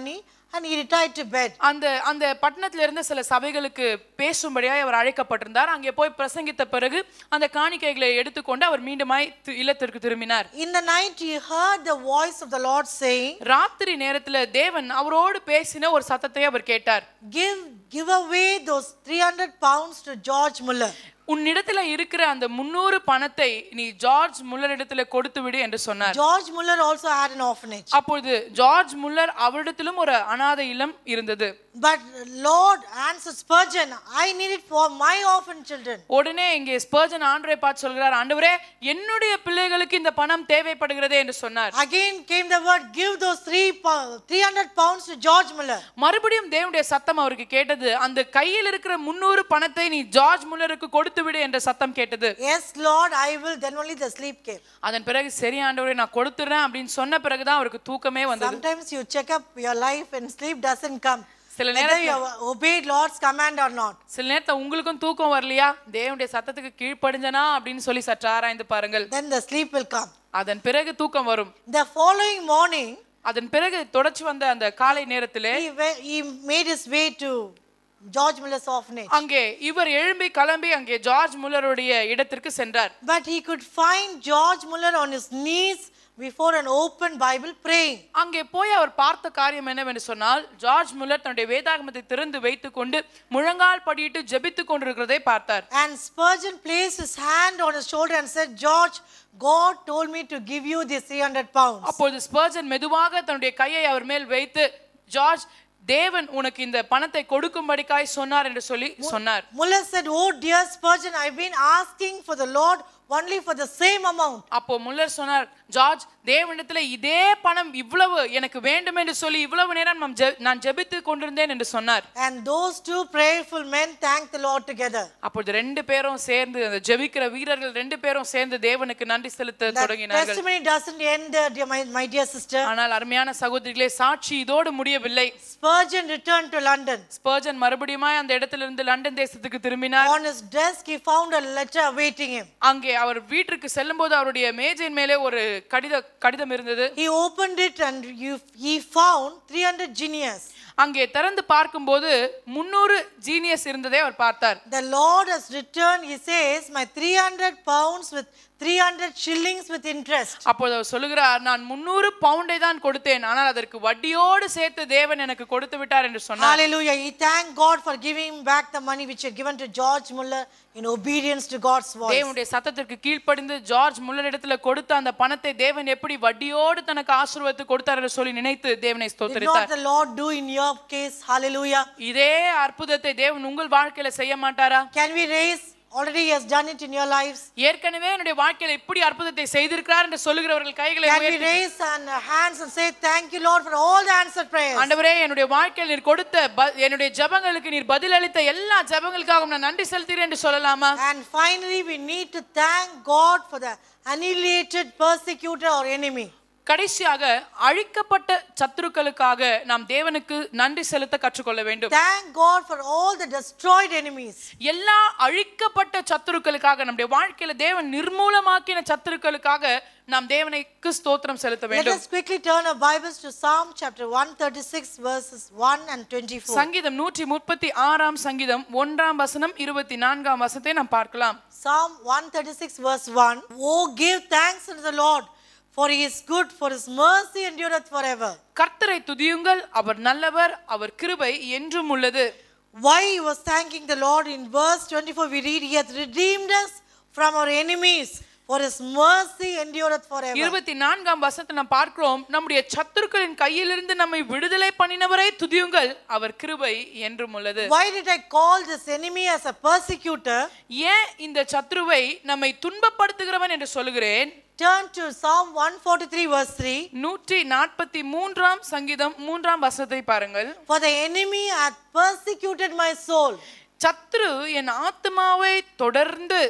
and he retired to bed. அந்த அந்த பட்டணத்துல இருந்த சில சபைகளுக்கு பேசும்படியாய் அவர் அழைக்கப்பட்டிருந்தார் அங்கே போய் பிரசங்கித்த பிறகு அந்த காணிக்கைகளை எடுத்துக்கொண்டு அவர் மீண்டுமாய் தி- இல்லத்திற்கு திரும்பினார் In the night, he heard the voice of the Lord saying, ராத்திரி நேரத்துல தேவன் அவரோடு பேசின ஒரு சத்தத்தை அவர் கேட்டார் Give, give away those 300 pounds to George Muller. உன்னிடத்துல இருக்கிற அந்த முன்னூறு பணத்தை நீ ஜார்ஜ் முல்லர் இடத்துல கொடுத்து விடு என்று சொன்னார் George Muller also had an orphanage. அப்பொழுது ஜார்ஜ் முல்லர் அவரிடத்திலும் ஒரு அனாதை இல்லம் இருந்தது But Lord answered Spurgeon, I need it for my orphan children. உடனே இங்கே ஸ்பர்ஜன் ஆண்டரை பார்த்து சொல்கிறார் ஆண்டவரே என்னுடைய பிள்ளைகளுக்கு இந்த பணம் தேவைப்படுகிறதே என்று சொன்னார் Again came the word, give those three pou- 300 pounds to George Muller. மறுபடியும் தேவனுடைய சத்தம் அவருக்கு கேட்டது அந்த கையில் இருக்கிற முன்னூறு பணத்தை நீ ஜார்ஜ் முல்லருக்கு கொடுத்து விடு என்ற சத்தம் கேட்டது Yes, Lord, I will. Then only the sleep came. அதன் பிறகு சரி ஆண்டவரே நான் கொடுத்துறேன் அப்படின்னு சொன்ன பிறகுதான் அவருக்கு தூக்கமே வந்தது Sometimes you check up your life and sleep doesn't come. சில Whether you have obeyed Lord's command or not. சில நேரத்துல உங்களுக்கும் தூக்கம் வரலையா தேவனுடைய சத்தத்துக்கு கீழ்ப்படிஞ்சனா அப்படின்னு சொல்லி சற்று ஆராய்ந்து பாருங்கள் Then the sleep will come. அதன் பிறகு தூக்கம் வரும் The following morning, அதன் பிறகு தொடர்ச்சி வந்த அந்த காலை நேரத்திலே he, wa- he made his way to George Muller's orphanage. அங்கே இவர் எழும்பி கிளம்பி அங்கே ஜார்ஜ் முல்லருடைய இடத்திற்கு சென்றார் But he could find George Muller on his knees before an open Bible praying. அங்கே போய் அவர் பார்த்த காரியம் என்னவென்று சொன்னால் ஜார்ஜ் முல்லர் தன்னுடைய வேதாகமத்தை திறந்து வைத்துக்கொண்டு முழங்கால் படியிட்டு ஜெபித்துக் கொண்டிருக்கிறதை பார்த்தார் And Spurgeon placed his hand on his shoulder and said, George, God told me to give you this 300 pounds. அப்பொழுது ஸ்பர்ஜன் மெதுவாக தன்னுடைய கையை அவர் மேல் வைத்து ஜார்ஜ் தேவன் உனக்கு இந்த பணத்தை கொடுக்கும்படிக்காய் சொன்னார் என்று சொல்லி சொன்னார் Muller said, Oh, dear Spurgeon, I've been asking for the Lord only for the same amount. அப்போ முல்லர் சொன்னார் ஜார்ஜ் தேவனிடத்துல இதே பணம் இவ்வளவு எனக்கு வேண்டும் என்று சொல்லி இவ்வளவு நேரம் நாம் ஜெ- நான் ஜெபித்து கொண்டிருந்தேன் என்று சொன்னார் And those two prayerful men thanked the Lord together. அப்பொழுது ரெண்டு பேரும் சேர்ந்து அந்த ஜெபிக்கிற வீரர்கள் ரெண்டு பேரும் சேர்ந்து தேவனுக்கு நன்றி செலுத்த That தொடங்கினார்கள் testimony doesn't end, uh, dear, my, my dear sister. ஆனால் அருமையான சகோதரிகளே சாட்சி இதோடு முடியவில்லை Spurgeon returned to London. Spurgeon மறுபடியுமாய் அந்த இடத்திலிருந்து லண்டன் தேசத்துக்கு திரும்பினார் On his desk, he found a letter awaiting him. அங்கே அவர் வீட்டிற்கு செல்லும்போது அவருடைய மேஜையின் மேலே ஒரு கடித கடிதம் இருந்தது He opened it and you, he found 300 guineas. அங்கே திறந்து பார்க்கும்போது முன்னூறு ஜீனியஸ் இருந்ததை அவர் பார்த்தார் The Lord has returned, he says, my 300 pounds with 300 shillings with interest. அப்போது அவர் சொல்லுகிறார் நான் முன்னூறு பவுண்டை தான் கொடுத்தேன் ஆனால் அதற்கு வட்டியோடு சேர்த்து தேவன் எனக்கு கொடுத்து விட்டார் என்று சொன்னார் Hallelujah. He thanked God for giving back the money which he had given to George Muller in obedience to God's voice. தேவனுடைய சத்தத்திற்கு கீழ்ப்படிந்து ஜார்ஜ் முல்லர் இடத்துல கொடுத்த அந்த பணத்தை தேவன் எப்படி வட்டியோடு தனக்கு ஆசீர்வாதத்தை கொடுத்தார் என்று சொல்லி நினைத்து தேவனை Did not ஸ்தோத்தரித்தார் the Lord do in your case? Hallelujah. இதே அற்புதத்தை தேவன் உங்கள் வாழ்க்கையில செய்ய மாட்டாரா Can we raise? Already he has done it in your lives. ஏற்கனவே என்னுடைய வாழ்க்கையில இப்படி அற்புதத்தை செய்திருக்கிறார் என்று சொல்லுகிறவர்கள் கைகளை Can we உயர்த்தி raise and uh, hands and say, Thank you, Lord, for all the answered prayers? ஆண்டவரே என்னுடைய வாழ்க்கையில் நீர் கொடுத்த ப- என்னுடைய ஜெபங்களுக்கு நீர் பதிலளித்த எல்லா ஜெபங்களுக்காகவும் நான் நன்றி செலுத்துகிறேன் என்று சொல்லலாமா And finally, we need to thank God for the annihilated persecutor or enemy. கடைசியாக அழிக்கப்பட்ட சத்துருக்களுக்காக நாம் தேவனுக்கு நன்றி செலுத்த கற்றுக்கொள்ள வேண்டும் Thank God for all the destroyed enemies. எல்லா அழிக்கப்பட்ட சத்துருக்களுக்காக நம்முடைய வாழ்க்கையில தேவன் நிர்மூலமாக்கின சத்துருக்களுக்காக நாம் தேவனுக்கு ஸ்தோத்திரம் செலுத்த Let வேண்டும் us quickly turn our Bibles to Psalm chapter 136, verses 1 and 24. சங்கீதம் நூற்றி முப்பத்தி ஆறாம் சங்கீதம் ஒன்றாம் வசனம் இருபத்தி நான்காம் வசனத்தை நாம் பார்க்கலாம் Psalm 136, verse 1. Oh, give thanks unto the Lord, for he is good, for his mercy endureth forever. கர்த்தரை துதியுங்கள் அவர் நல்லவர் அவர் கிருபை என்றும் உள்ளது Why he was thanking the Lord in verse 24, we read, He hath redeemed us from our enemies, for his mercy endureth forever. இருபத்தி நான்காம் வசனத்தை நாம் பார்க்கிறோம் நம்முடைய சத்துருக்களின் கையிலிருந்து நம்மை விடுதலை பண்ணினவரை துதியுங்கள் அவர் கிருபை என்றும் உள்ளது Why did I call this enemy as a persecutor? ஏன் இந்த சத்ருவை நம்மை துன்பப்படுத்துகிறவன் என்று சொல்லுகிறேன் Turn to Psalm 143, verse 3. நூற்றி நாற்பத்தி மூன்றாம் சங்கீதம் மூன்றாம் வசனத்தை பாருங்கள் For the enemy hath persecuted my soul. சத்ரு என் ஆத்மாவை தொடர்ந்து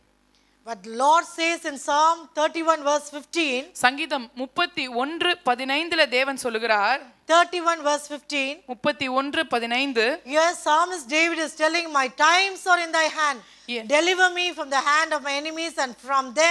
But the Lord says in Psalm 31, verse 15, சங்கீதம் முப்பத்தி ஒன்று பதினைந்துல தேவன் சொல்லுகிறார் 31, verse 15, முப்பத்தி ஒன்று பதினைந்து Here, Psalmist David is telling, My times are in thy hand. Yeah. Deliver me from the hand of my enemies and from them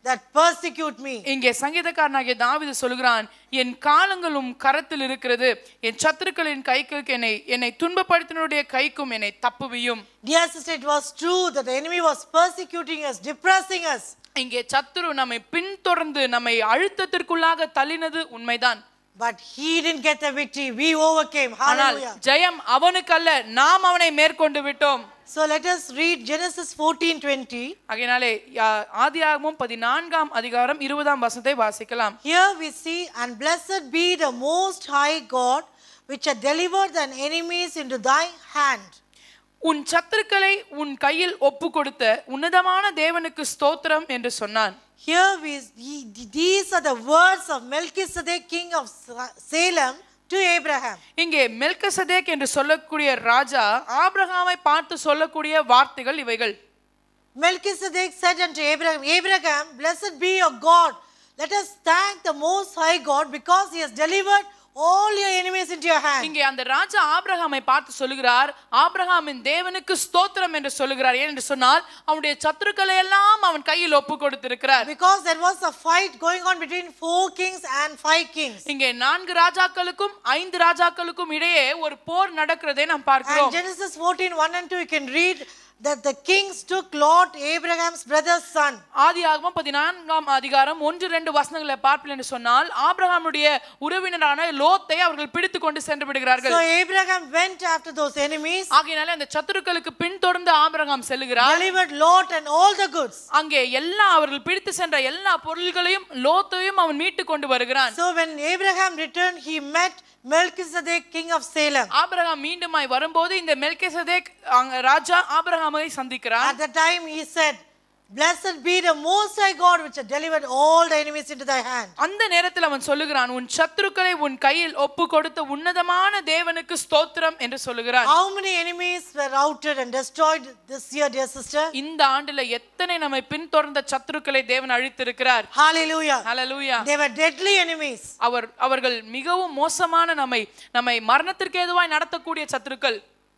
that persecute me. இங்கே சங்கீதக்காரனாகிய தாவீது சொல்கிறான் என் காலங்களும் கரத்தில் இருக்கிறது என் சத்துருக்களின் கைக்கு என்னை என்னை துன்பப்படுத்தினுடைய கைக்கும் என்னை தப்புவியும் Dear sister, it was true that the enemy was persecuting us, depressing us. இங்கே சத்துரு நம்மை பின்தொடர்ந்து நம்மை அழுத்தத்திற்குள்ளாக தள்ளினது உண்மைதான் But he didn't get the victory. We overcame. ஆனால் Hallelujah. ஜெயம் அவனுக்கல்ல நாம் அவனை மேற்கொண்டு விட்டோம் So let us read Genesis 14:20. ஆகையினாலே யா- ஆதியாகமம் பதினான்காம் அதிகாரம் இருபதாம் வசனத்தை வாசிக்கலாம் Here we see, and blessed be the Most High God, which hath delivered thine enemies into thy hand. உன் சத்துருக்களை உன் கையில் ஒப்பு கொடுத்த உன்னதமான தேவனுக்கு ஸ்தோத்திரம் என்று சொன்னான் Here we, he- these are the words of Melchizedek, king of Sa- Salem, to Abraham. இங்கே மெல்கசதேக் என்று சொல்லக்கூடிய ராஜா ஆபிரகாமை பார்த்து சொல்லக்கூடிய வார்த்தைகள் இவைகள் Melchizedek said unto Abraham, Abraham, blessed be your God. Let us thank the Most High God because he has delivered all your enemies into your hand. இங்கே அந்த ராஜா ஆபிரகாமை பார்த்து சொல்லுகிறார் ஆபிரகாமின் தேவனுக்கு ஸ்தோத்திரம் என்று சொல்லுகிறார் ஏன் என்று சொன்னால் அவனுடைய சத்துருக்களை எல்லாம் அவன் கையில் ஒப்பு கொடுத்திருக்கிறார் Because there was a fight going on between four kings and five kings. இங்கே நான்கு ராஜாக்களுக்கும் ஐந்து ராஜாக்களுக்கும் இடையே ஒரு போர் நடக்கிறதை நாம் And பார்க்கிறோம் Genesis 14, 1 and 2, you can read that the kings took Lot, Abraham's brother's son. ஆதியாகமம் பதினான்காம் அதிகாரம் ஒன்று ரெண்டு வசனங்களை பார்ப்பேன் என்று சொன்னால் ஆபிரகாமுடைய உறவினரான லோத்தை அவர்கள் பிடித்து கொண்டு சென்று விடுகிறார்கள் So Abraham went after those enemies, ஆகையினாலே அந்த சத்துருக்களுக்கு பின்தொடர்ந்து ஆபிரகாம் செல்லுகிறார் delivered Lot and all the goods. அங்கே எல்லா அவர்கள் பிடித்து சென்ற எல்லா பொருள்களையும் லோத்தையும் அவன் மீட்டு கொண்டு வருகிறான் So when Abraham returned, he met Melchizedek, king of Salem. Abraham மீண்டுமாய் வரும்போது இந்த மெல்கேசதேக் அங்க ராஜா ஆபிரகாமை சந்திக்கிறார் At the time he said, Blessed be the Most High God which hath delivered all the enemies into thy hand. அந்த நேரத்தில் அவன் சொல்லுகிறான் உன் சத்துருக்களை உன் கையில் ஒப்பு கொடுத்த உன்னதமான தேவனுக்கு ஸ்தோத்திரம் என்று சொல்லுகிறான் How many enemies were routed and destroyed this year, dear sister? இந்த ஆண்டுல எத்தனை நம்மை பின்தொடர்ந்த சத்துருக்களை தேவன் அழித்திருக்கிறார் Hallelujah. Hallelujah They were deadly enemies. அவர் அவர்கள் மிகவும் மோசமான நம்மை நம்மை மரணத்திற்கு ஏதுவாய் நடத்தக்கூடிய சத்துருக்கள்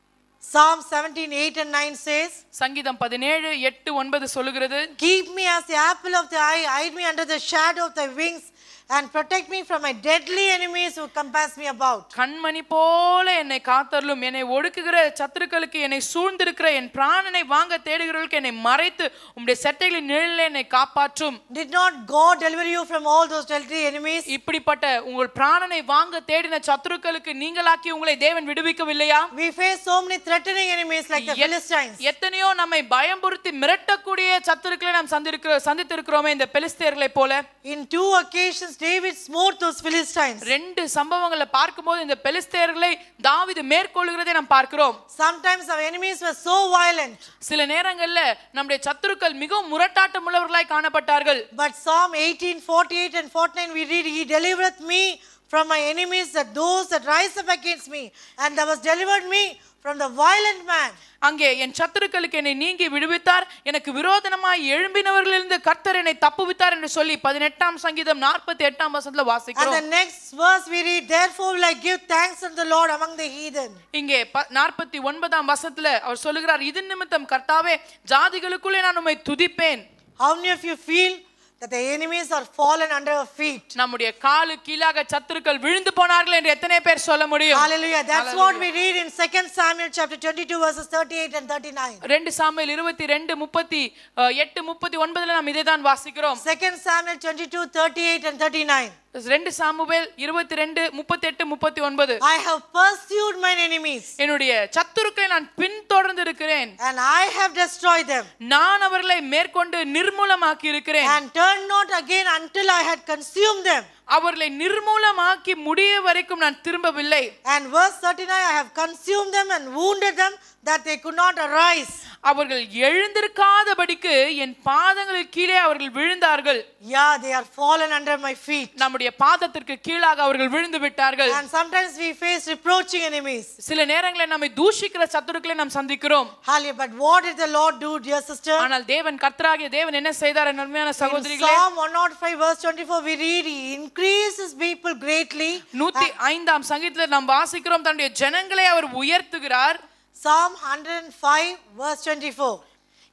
Psalm 17, 8 and 9 says, சங்கீதம் பதினேழு எட்டு ஒன்பது சொல்லுகிறது Keep me as the apple of thy eye, hide me under the shadow of thy wings, and protect me from my deadly enemies who compass me about. கண்மணி போல என்னை காத்தருளும் என்னை ஒடுக்குகிற சத்துருக்களுக்கு என்னை சூழ்ந்திருக்கிற என் பிராணனை வாங்க தேடுகிறவர்களுக்கு என்னை மறைத்து உம்முடைய செட்டைகளின் நிழலில் என்னை காப்பாற்றும் Did not God deliver you from all those deadly enemies? இப்படிப்பட்ட உங்கள் பிராணனை வாங்க தேடின சத்துருக்களுக்கு நீங்களாக்கி உங்களை தேவன் விடுவிக்கவில்லையா We face so many threatening enemies like the எத்- Philistines. எத்தனையோ நம்மை பயம்புறுத்தி மிரட்டக்கூடிய சத்துருக்களை நாம் சந்திருக்கிற சந்தித்திருக்கிறோமே இந்த பெலிஸ்தேர்களை போல In two occasions, David smote those Philistines. ரெண்டு சம்பவங்களை பார்க்கும்போது இந்த பெலிஸ்தேர்களை தாவீது மேற்கொள்கிறதை நாம் பார்க்கிறோம் Sometimes our enemies were so violent. சில நேரங்கள்ல நம்முடைய சத்துருக்கள் மிகவும் முரட்டாட்டம் உள்ளவர்களாய் காணப்பட்டார்கள் But Psalm 18, 48 and 49, we read, He delivereth me from my enemies, that those that rise up against me, and thou hast delivered me from the violent man. அங்கே என் சத்துருக்களுக்கு என்னை நீங்கி விடுவித்தார் எனக்கு விரோதனமாய் எழும்பினவர்களிலிருந்து கர்த்தர் என்னை தப்புவித்தார் என்று சொல்லி பதினெட்டாம் சங்கீதம் நாற்பத்தி எட்டாம் வசனத்துல And வாசிக்கிறோம் the next verse we read, Therefore will I give thanks unto the Lord among the heathen. இங்கே ப- நாற்பத்தி ஒன்பதாம் வசனத்துல அவர் சொல்லுகிறார் இது நிமித்தம் கர்த்தாவே ஜாதிகளுக்குள்ளே நான் உம்மை துதிப்பேன் How many of you feel that the enemies are fallen under our feet? நம்முடைய காலு கீழாக சத்துருக்கள் விழுந்து போனார்கள் என்று எத்தனை பேர் சொல்ல முடியும் Hallelujah. That's what we read in 2 Samuel chapter 22, verses 38 and 39. ரெண்டு சாமுவேல் இருபத்தி ரெண்டு முப்பத்தி அஹ், எட்டு முப்பத்தி ஒன்பதுல நாம் இதை தான் வாசிக்கிறோம் 2 Samuel 22, 38 and 39. ரெண்டு சாமுவேல் இருபத்தி ரெண்டு முப்பத்தி எட்டு முப்பத்தி ஒன்பது I have pursued mine enemies, என்னுடைய சத்துருக்களை நான் பின்தொடர்ந்து இருக்கிறேன் and I have destroyed them, நான் அவர்களை மேற்கொண்டு நிர்மூலமாக்கி இருக்கிறேன் and turned not again until I had consumed them. அவர்களை நிர்மூலமாக்கி முடிய வரைக்கும் நான் திரும்பவில்லை And verse 39, I have consumed them and wounded them that they could not arise. அவர்கள் எழுந்திருக்காதபடிக்கு என் பாதங்களுக்கு கீழே அவர்கள் விழுந்தார்கள் Yeah, they are fallen under my feet. நம்முடைய பாதத்திற்கு கீழாக அவர்கள் விழுந்து விட்டார்கள் And sometimes we face reproaching enemies. சில நேரங்களில் நம்மை தூஷிக்கிற சத்துருக்களை நாம் சந்திக்கிறோம் Hallelujah. But what did the Lord do, dear sister? ஆனால் தேவன் கர்த்தராகிய தேவன் என்ன செய்தார் என் அருமையான In சகோதரிகளே Psalm 105, verse 24, we read, He increases people greatly. நூத்தி ஐந்தாம் சங்கீதத்தில் நாம் வாசிக்கிறோம் தன்னுடைய ஜனங்களை அவர் உயர்த்துகிறார் Psalm 105, verse 24.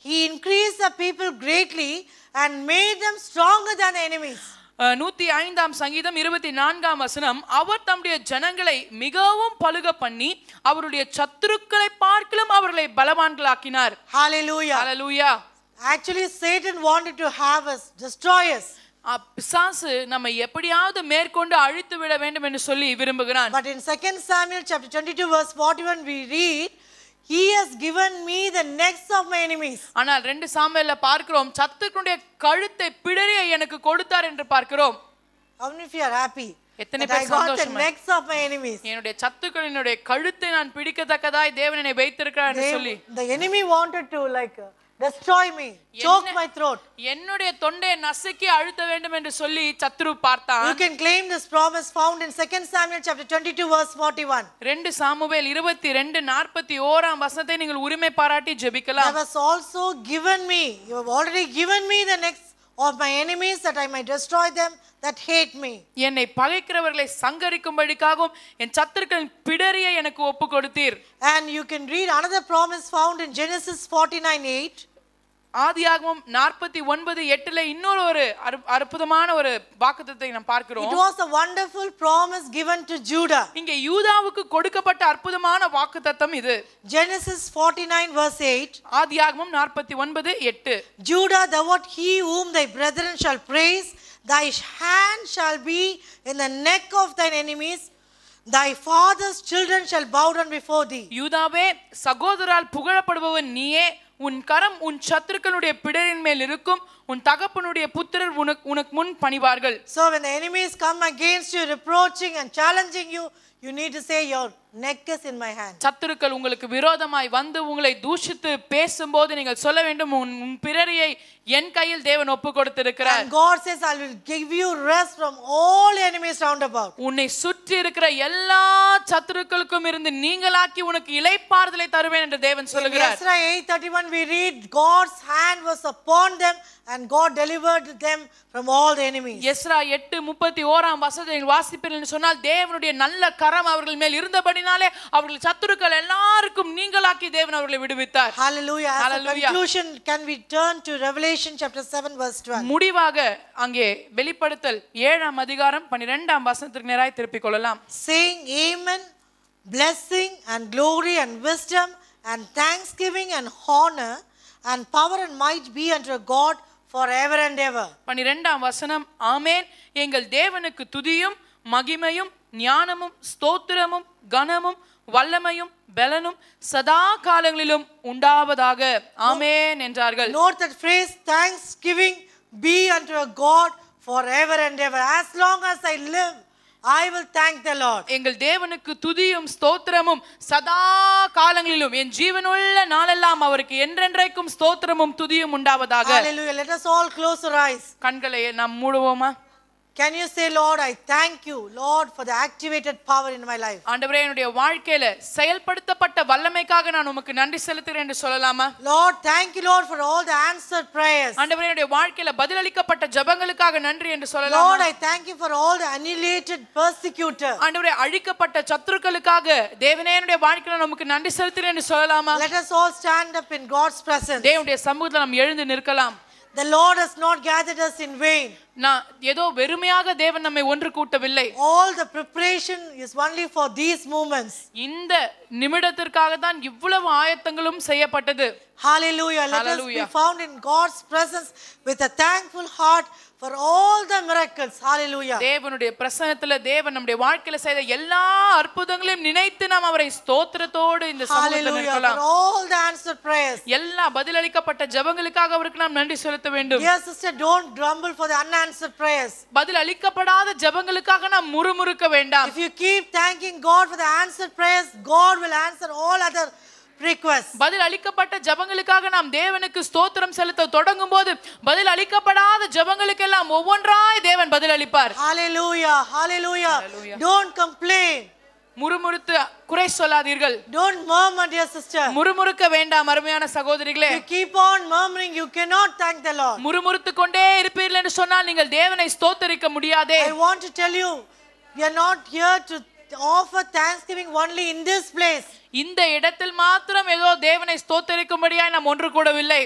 He increased the people greatly and made them stronger than the enemies. அஹ், நூத்தி ஐந்தாம் சங்கீதம் இருபத்தி நான்காம் வசனம் அவர் தம்முடைய ஜனங்களை மிகவும் பலுக பண்ணி அவருடைய சத்துருக்களை பார்க்கலும் அவர்களை பலவான்களாக்கினார் Hallelujah. Hallelujah Actually, Satan wanted to have us, destroy us. அ, பிசாசு நம்ம எப்படியாவது மேற்கொண்டு அழித்து விட வேண்டும் என்று சொல்லி விரும்புகிறான் But in 2 Samuel chapter 22, verse 41, we read, He has given me the necks of my enemies. ஆனால் ரெண்டு சாமுவேல்ல பார்க்கிறோம் சத்துருக்களுடைய கழுத்தை பிடரிய எனக்கு கொடுத்தார் என்று பார்க்கிறோம் How many of you are happy? எத்தனை That I பேர் got the சந்தோஷமா necks of my enemies. என்னுடைய சத்துக்களினுடைய கழுத்தை நான் பிடிக்கத்தக்கதாய் தேவன் என்னை வைத்திருக்கிறார் என்று சொல்லி They, the enemy wanted to like uh, destroy me, choke my throat. என்னுடைய தொண்டையை நசுக்கி அழுத்த வேண்டும் என்று சொல்லி சத்ரு பார்த்தான் You can claim this promise found in 2 Samuel chapter 22, verse 41. ரெண்டு சாமுவேல் இருபத்தி ரெண்டு நாற்பத்தி ஓராம் வசனத்தை நீங்கள் உரிமை பாராட்டி ஜெபிக்கலாம் There was also given me, you have already given me the necks of my enemies that I might destroy them that hate me. என்னை பகைக்கிறவர்களை சங்கரிக்கும்படிக்காகவும் என் சத்துருக்களின் பிடரியை எனக்கு ஒப்பு கொடுத்தீர் And you can read another promise found in Genesis 49 8. ஆதியாகமம் நாற்பத்தி ஒன்பது எட்டுல இன்னொரு ஒரு அற்பு- அற்புதமான ஒரு வாக்குத்தத்தை நாம் It பார்க்கிறோம் was a wonderful promise given to Judah. இங்க யூதாவுக்கு கொடுக்கப்பட்ட அற்புதமான வாக்குத்தத்தம் இது Genesis 49, verse 8. ஆதியாகமம் நாற்பத்தி ஒன்பது எட்டு Judah, thou art he whom thy brethren shall praise, thy hand shall be in the neck of thine enemies, thy father's children shall bow down before thee. யூதாவே சகோதரால் புகழப்படுபவன் நீயே உன் கரம் உன் சத்துருக்களுடைய பிடரின் மேல் இருக்கும் உன் தகப்பனுடைய புத்திரர் உனக்கு உனக்கு முன் பணிவார்கள் So when the enemies come against you, reproaching and challenging you, you need to say, Your neck is in my hand. சத்துருக்கள் உங்களுக்கு விரோதமாய் வந்து உங்களை தூஷித்து பேசும்போது நீங்கள் சொல்ல வேண்டும் உன் உன் பிறரியை என் கையில் தேவன் ஒப்பு கொடுத்திருக்கிறார் And God says, I will give you rest from all enemies round about. உன்னை சுற்றி இருக்கிற எல்லா சத்துருக்களுக்கும் இருந்து நீங்களாக்கி உனக்கு இளைப்பாறுதலை தருவேன் என்று தேவன் In சொல்லுகிறார் Ezra 8:31 we read God's hand was upon them and God delivered them from all the enemies. Ezra எட்டு முப்பத்தி ஓராம் வசனத்தை வாசிப்பீர்கள் என்று சொன்னால் தேவனுடைய நல்ல கரம் அவர்கள் மேல் இருந்தபடினாலே அவர்கள் சத்துருக்கள் எல்லாருக்கும் நீங்களாக்கி தேவன் அவர்களை விடுவித்தார் Hallelujah. As a Hallelujah. conclusion, can we turn to Revelation chapter 7 verse 12? முடிவாக அங்கே வெளிப்படுத்தல் ஏழாம் அதிகாரம் பன்னிரெண்டாம் வசனத்திற்கு நேராய் திருப்பிக் கொள்ளலாம் Saying Amen, blessing and glory and wisdom and thanksgiving and honor and power and might be unto God forever and ever. பன்னிரெண்டாம் வசனம் ஆமேன் எங்கள் தேவனுக்கு துதியும் மகிமையும் ஞானமும் ஸ்தோத்திரமும் கனமும் வல்லமையும் பலனும் சதா காலங்களிலும் உண்டாவதாக ஆமேன் என்றார்கள் Note that phrase, thanksgiving be unto a God forever and ever. As long as I live, I will thank the Lord. எங்கள் தேவனுக்கு துதியும் ஸ்தோத்திரமும் சதா காலங்களிலும் என் ஜீவனுள்ள நாளெல்லாம் அவருக்கு என்றென்றைக்கும் ஸ்தோத்திரமும் துதியும் உண்டாவதாக Hallelujah. Let us all close our eyes. கண்களை நாம் மூடுவோமா Can you say, Lord, I thank you, Lord, for the activated power in my life? ஆண்டவரே என்னுடைய வாழ்க்கையில செயல்படுத்தப்பட்ட வல்லமைக்காக நான் உமக்கு நன்றி செலுத்துகிறேன் என்று சொல்லலாமா Lord, thank you, Lord, for all the answered prayers. ஆண்டவரே என்னுடைய வாழ்க்கையில பதிலளிக்கப்பட்ட ஜெபங்களுக்காக நன்றி என்று சொல்லலாம் Lord, I thank you for all the annihilated persecutor. ஆண்டவரே அழிக்கப்பட்ட சத்துருக்களுக்காக தேவனே என்னுடைய வாழ்க்கையில நான் உமக்கு நன்றி செலுத்துகிறேன் என்று சொல்லலாமா Let us all stand up in God's presence. தேவனுடைய சமூகத்தில் நாம் எழுந்து நிற்கலாம் The Lord has not gathered us in vain. நான் ஏதோ வெறுமையாக தேவன் நம்மை ஒன்று கூட்டவில்லை All the preparation is only for these moments. இந்த நிமிடத்திற்காக தான் இவ்வளவு ஆயத்தங்களும் செய்யப்பட்டது Hallelujah. Let us Hallelujah. be found in God's presence with a thankful heart for all the miracles. Hallelujah. தேவனுடைய பிரசனத்துல தேவன் நம்முடைய வாழ்க்கையில செய்த எல்லா அற்புதங்களையும் நினைத்து நாம் அவரை ஸ்தோத்திரத்தோடு இந்த சமூகத்தில் Hallelujah. For நிற்கலாம் all the answered prayers. எல்லா பதிலளிக்கப்பட்ட ஜெபங்களுக்காக அவருக்கு நாம் நன்றி செலுத்த வேண்டும் Dear sister, don't grumble for the unanswered prayers. பதில் அளிக்கப்படாத ஜெபங்களுக்காக நாம் முறுமுறுக்க வேண்டாம் If you keep thanking God for the answered prayers, God will answer all other requests. பதில் அளிக்கப்பட்ட ஜெபங்களுக்காக நாம் தேவனுக்கு ஸ்தோத்திரம் செலுத்த தொடங்கும் போது பதில் அளிக்கப்படாத ஜெபங்களுக்கெல்லாம் ஒவ்வொன்றாய் தேவன் பதில் அளிப்பார் Hallelujah. Hallelujah. Hallelujah. Don't complain. முறுமுறுத்து குறை சொல்லாதீர்கள் Don't murmur, dear sister. முறுமுறுக்க வேண்டாம் அருமையான சகோதரிகளே If you keep on murmuring, you cannot thank the Lord. முறுமுறுத்து கொண்டே இருப்பீர்கள் என்று சொன்னால் நீங்கள் தேவனை ஸ்தோத்தரிக்க முடியாதே I want to tell you, we are not here to offer thanksgiving only in this place. இந்த இடத்தில் மாத்திரம் ஏதோ தேவனை ஸ்தோத்தரிக்கும்படியாய் நாம் ஒன்று கூடவில்லை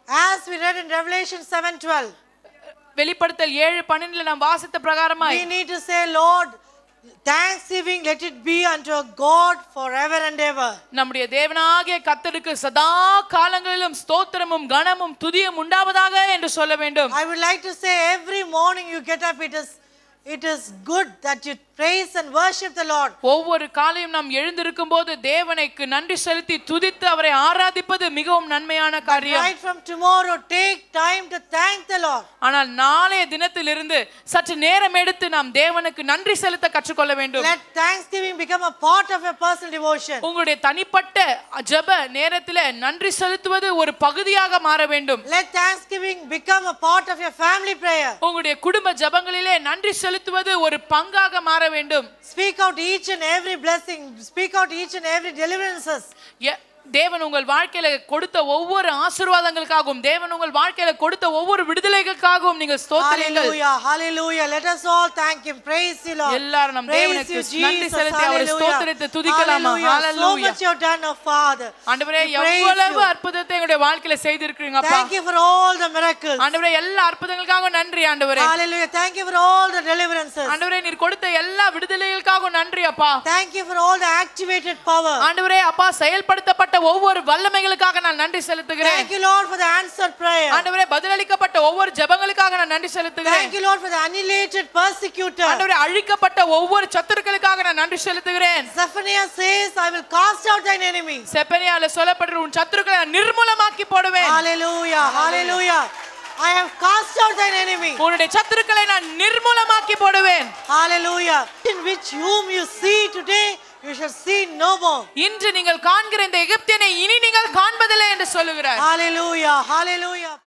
As we read in Revelation 7:12, வெளிப்படுத்தல் ஏழு பன்னெண்டுல நாம் வாசித்த பிரகாரமாய் we need to say, Lord, thanksgiving let it be unto our God forever and ever. நம்முடைய தேவனாகிய கர்த்தருக்கு சதா காலங்களிலும் ஸ்தோத்திரமும் கனமும் துதியும் உண்டாவதாக என்று சொல்ல வேண்டும் I would like to say every morning you get up, it is it is good that you praise and worship the Lord. ஒவ்வொரு காலையும் நாம் எழுந்திருக்கும் போது தேவனுக்கு நன்றி செலுத்தி துதித்து அவரை ஆராதிப்பது மிகவும் நன்மையான காரியம் Right from tomorrow, take time to thank the Lord. ஆனால் நாளைய தினத்திலிருந்து சற்று நேரம் எடுத்து நாம் தேவனுக்கு நன்றி செலுத்த கற்றுக்கொள்ள வேண்டும் Let thanksgiving become a part of your personal devotion. உங்களுடைய தனிப்பட்ட ஜெப நேரத்தில் நன்றி செலுத்துவது ஒரு பகுதியாக மாற வேண்டும் Let thanksgiving become a part of your family prayer. உங்களுடைய குடும்ப ஜெபங்களிலே நன்றி செலுத்துவது ஒரு பங்காக மாற வேண்டும் Speak out each and every blessing. Speak out each and every deliverances. எ- தேவன் உங்கள் வாழ்க்கையில கொடுத்த ஒவ்வொரு ஆசீர்வாதங்களுக்காகவும் தேவன் உங்கள் வாழ்க்கையில கொடுத்த ஒவ்வொரு விடுதலைகளுக்காகவும் நீங்கள் ஸ்தோத்திரங்கள் Hallelujah. Hallelujah. Let us all thank Him. Praise you, Lord. எல்லாரும் நம் Praise தேவனுக்கு you, நன்றி Jesus. செலுத்தி அவரை Hallelujah. ஸ்தோத்திரித்து துதிக்கலாமா? Hallelujah. So Hallelujah. much you have done, oh Father. ஆண்டவரே We praise எவ்வளவு you. அற்புதத்தை எங்களுடைய வாழ்க்கையில செய்திருக்கிறீங்கப்பா Thank you for all the miracles. ஆண்டவரே எல்லா அற்புதங்களுக்காக நன்றி ஆண்டவரே Hallelujah. Thank you for all the deliverances. ஆண்டவரே நீர் கொடுத்த எல்லா விடுதலைகளுக்காக நன்றி அப்பா Thank you for all the activated power. ஆண்டவரே அப்பா செயல்படுத்தப்பட்ட ஒவ்வொரு வல்லமைகளுக்காக நான் நன்றி செலுத்துகிறேன் Thank you, Lord, for the answered prayer. ஆண்டவரே பதிலளிக்கப்பட்ட ஒவ்வொரு ஜெபங்களுக்காக நான் நன்றி செலுத்துகிறேன் Thank you, Lord, for the annihilated persecutor. ஆண்டவரே அழிக்கப்பட்ட ஒவ்வொரு சத்துருக்களுக்காக நான் நன்றி செலுத்துகிறேன் Zephaniah says, I will cast out thine enemies. செப்பனியால சொல்லப்படுற உன் சத்துருக்களை நான் நிர்மூலமாக்கி போடுவேன் Hallelujah. Hallelujah. I have cast out thine enemy. உன்னுடைய சத்துருக்களை நான் நிர்மூலமாக்கி போடுவேன் Hallelujah. In which whom you see today, you shall see no more. இன்று நீங்கள் காண்கிற இந்த எகிப்தியனை இனி நீங்கள் காண்பதில்லை என்று சொல்லுகிறார் Hallelujah. Hallelujah.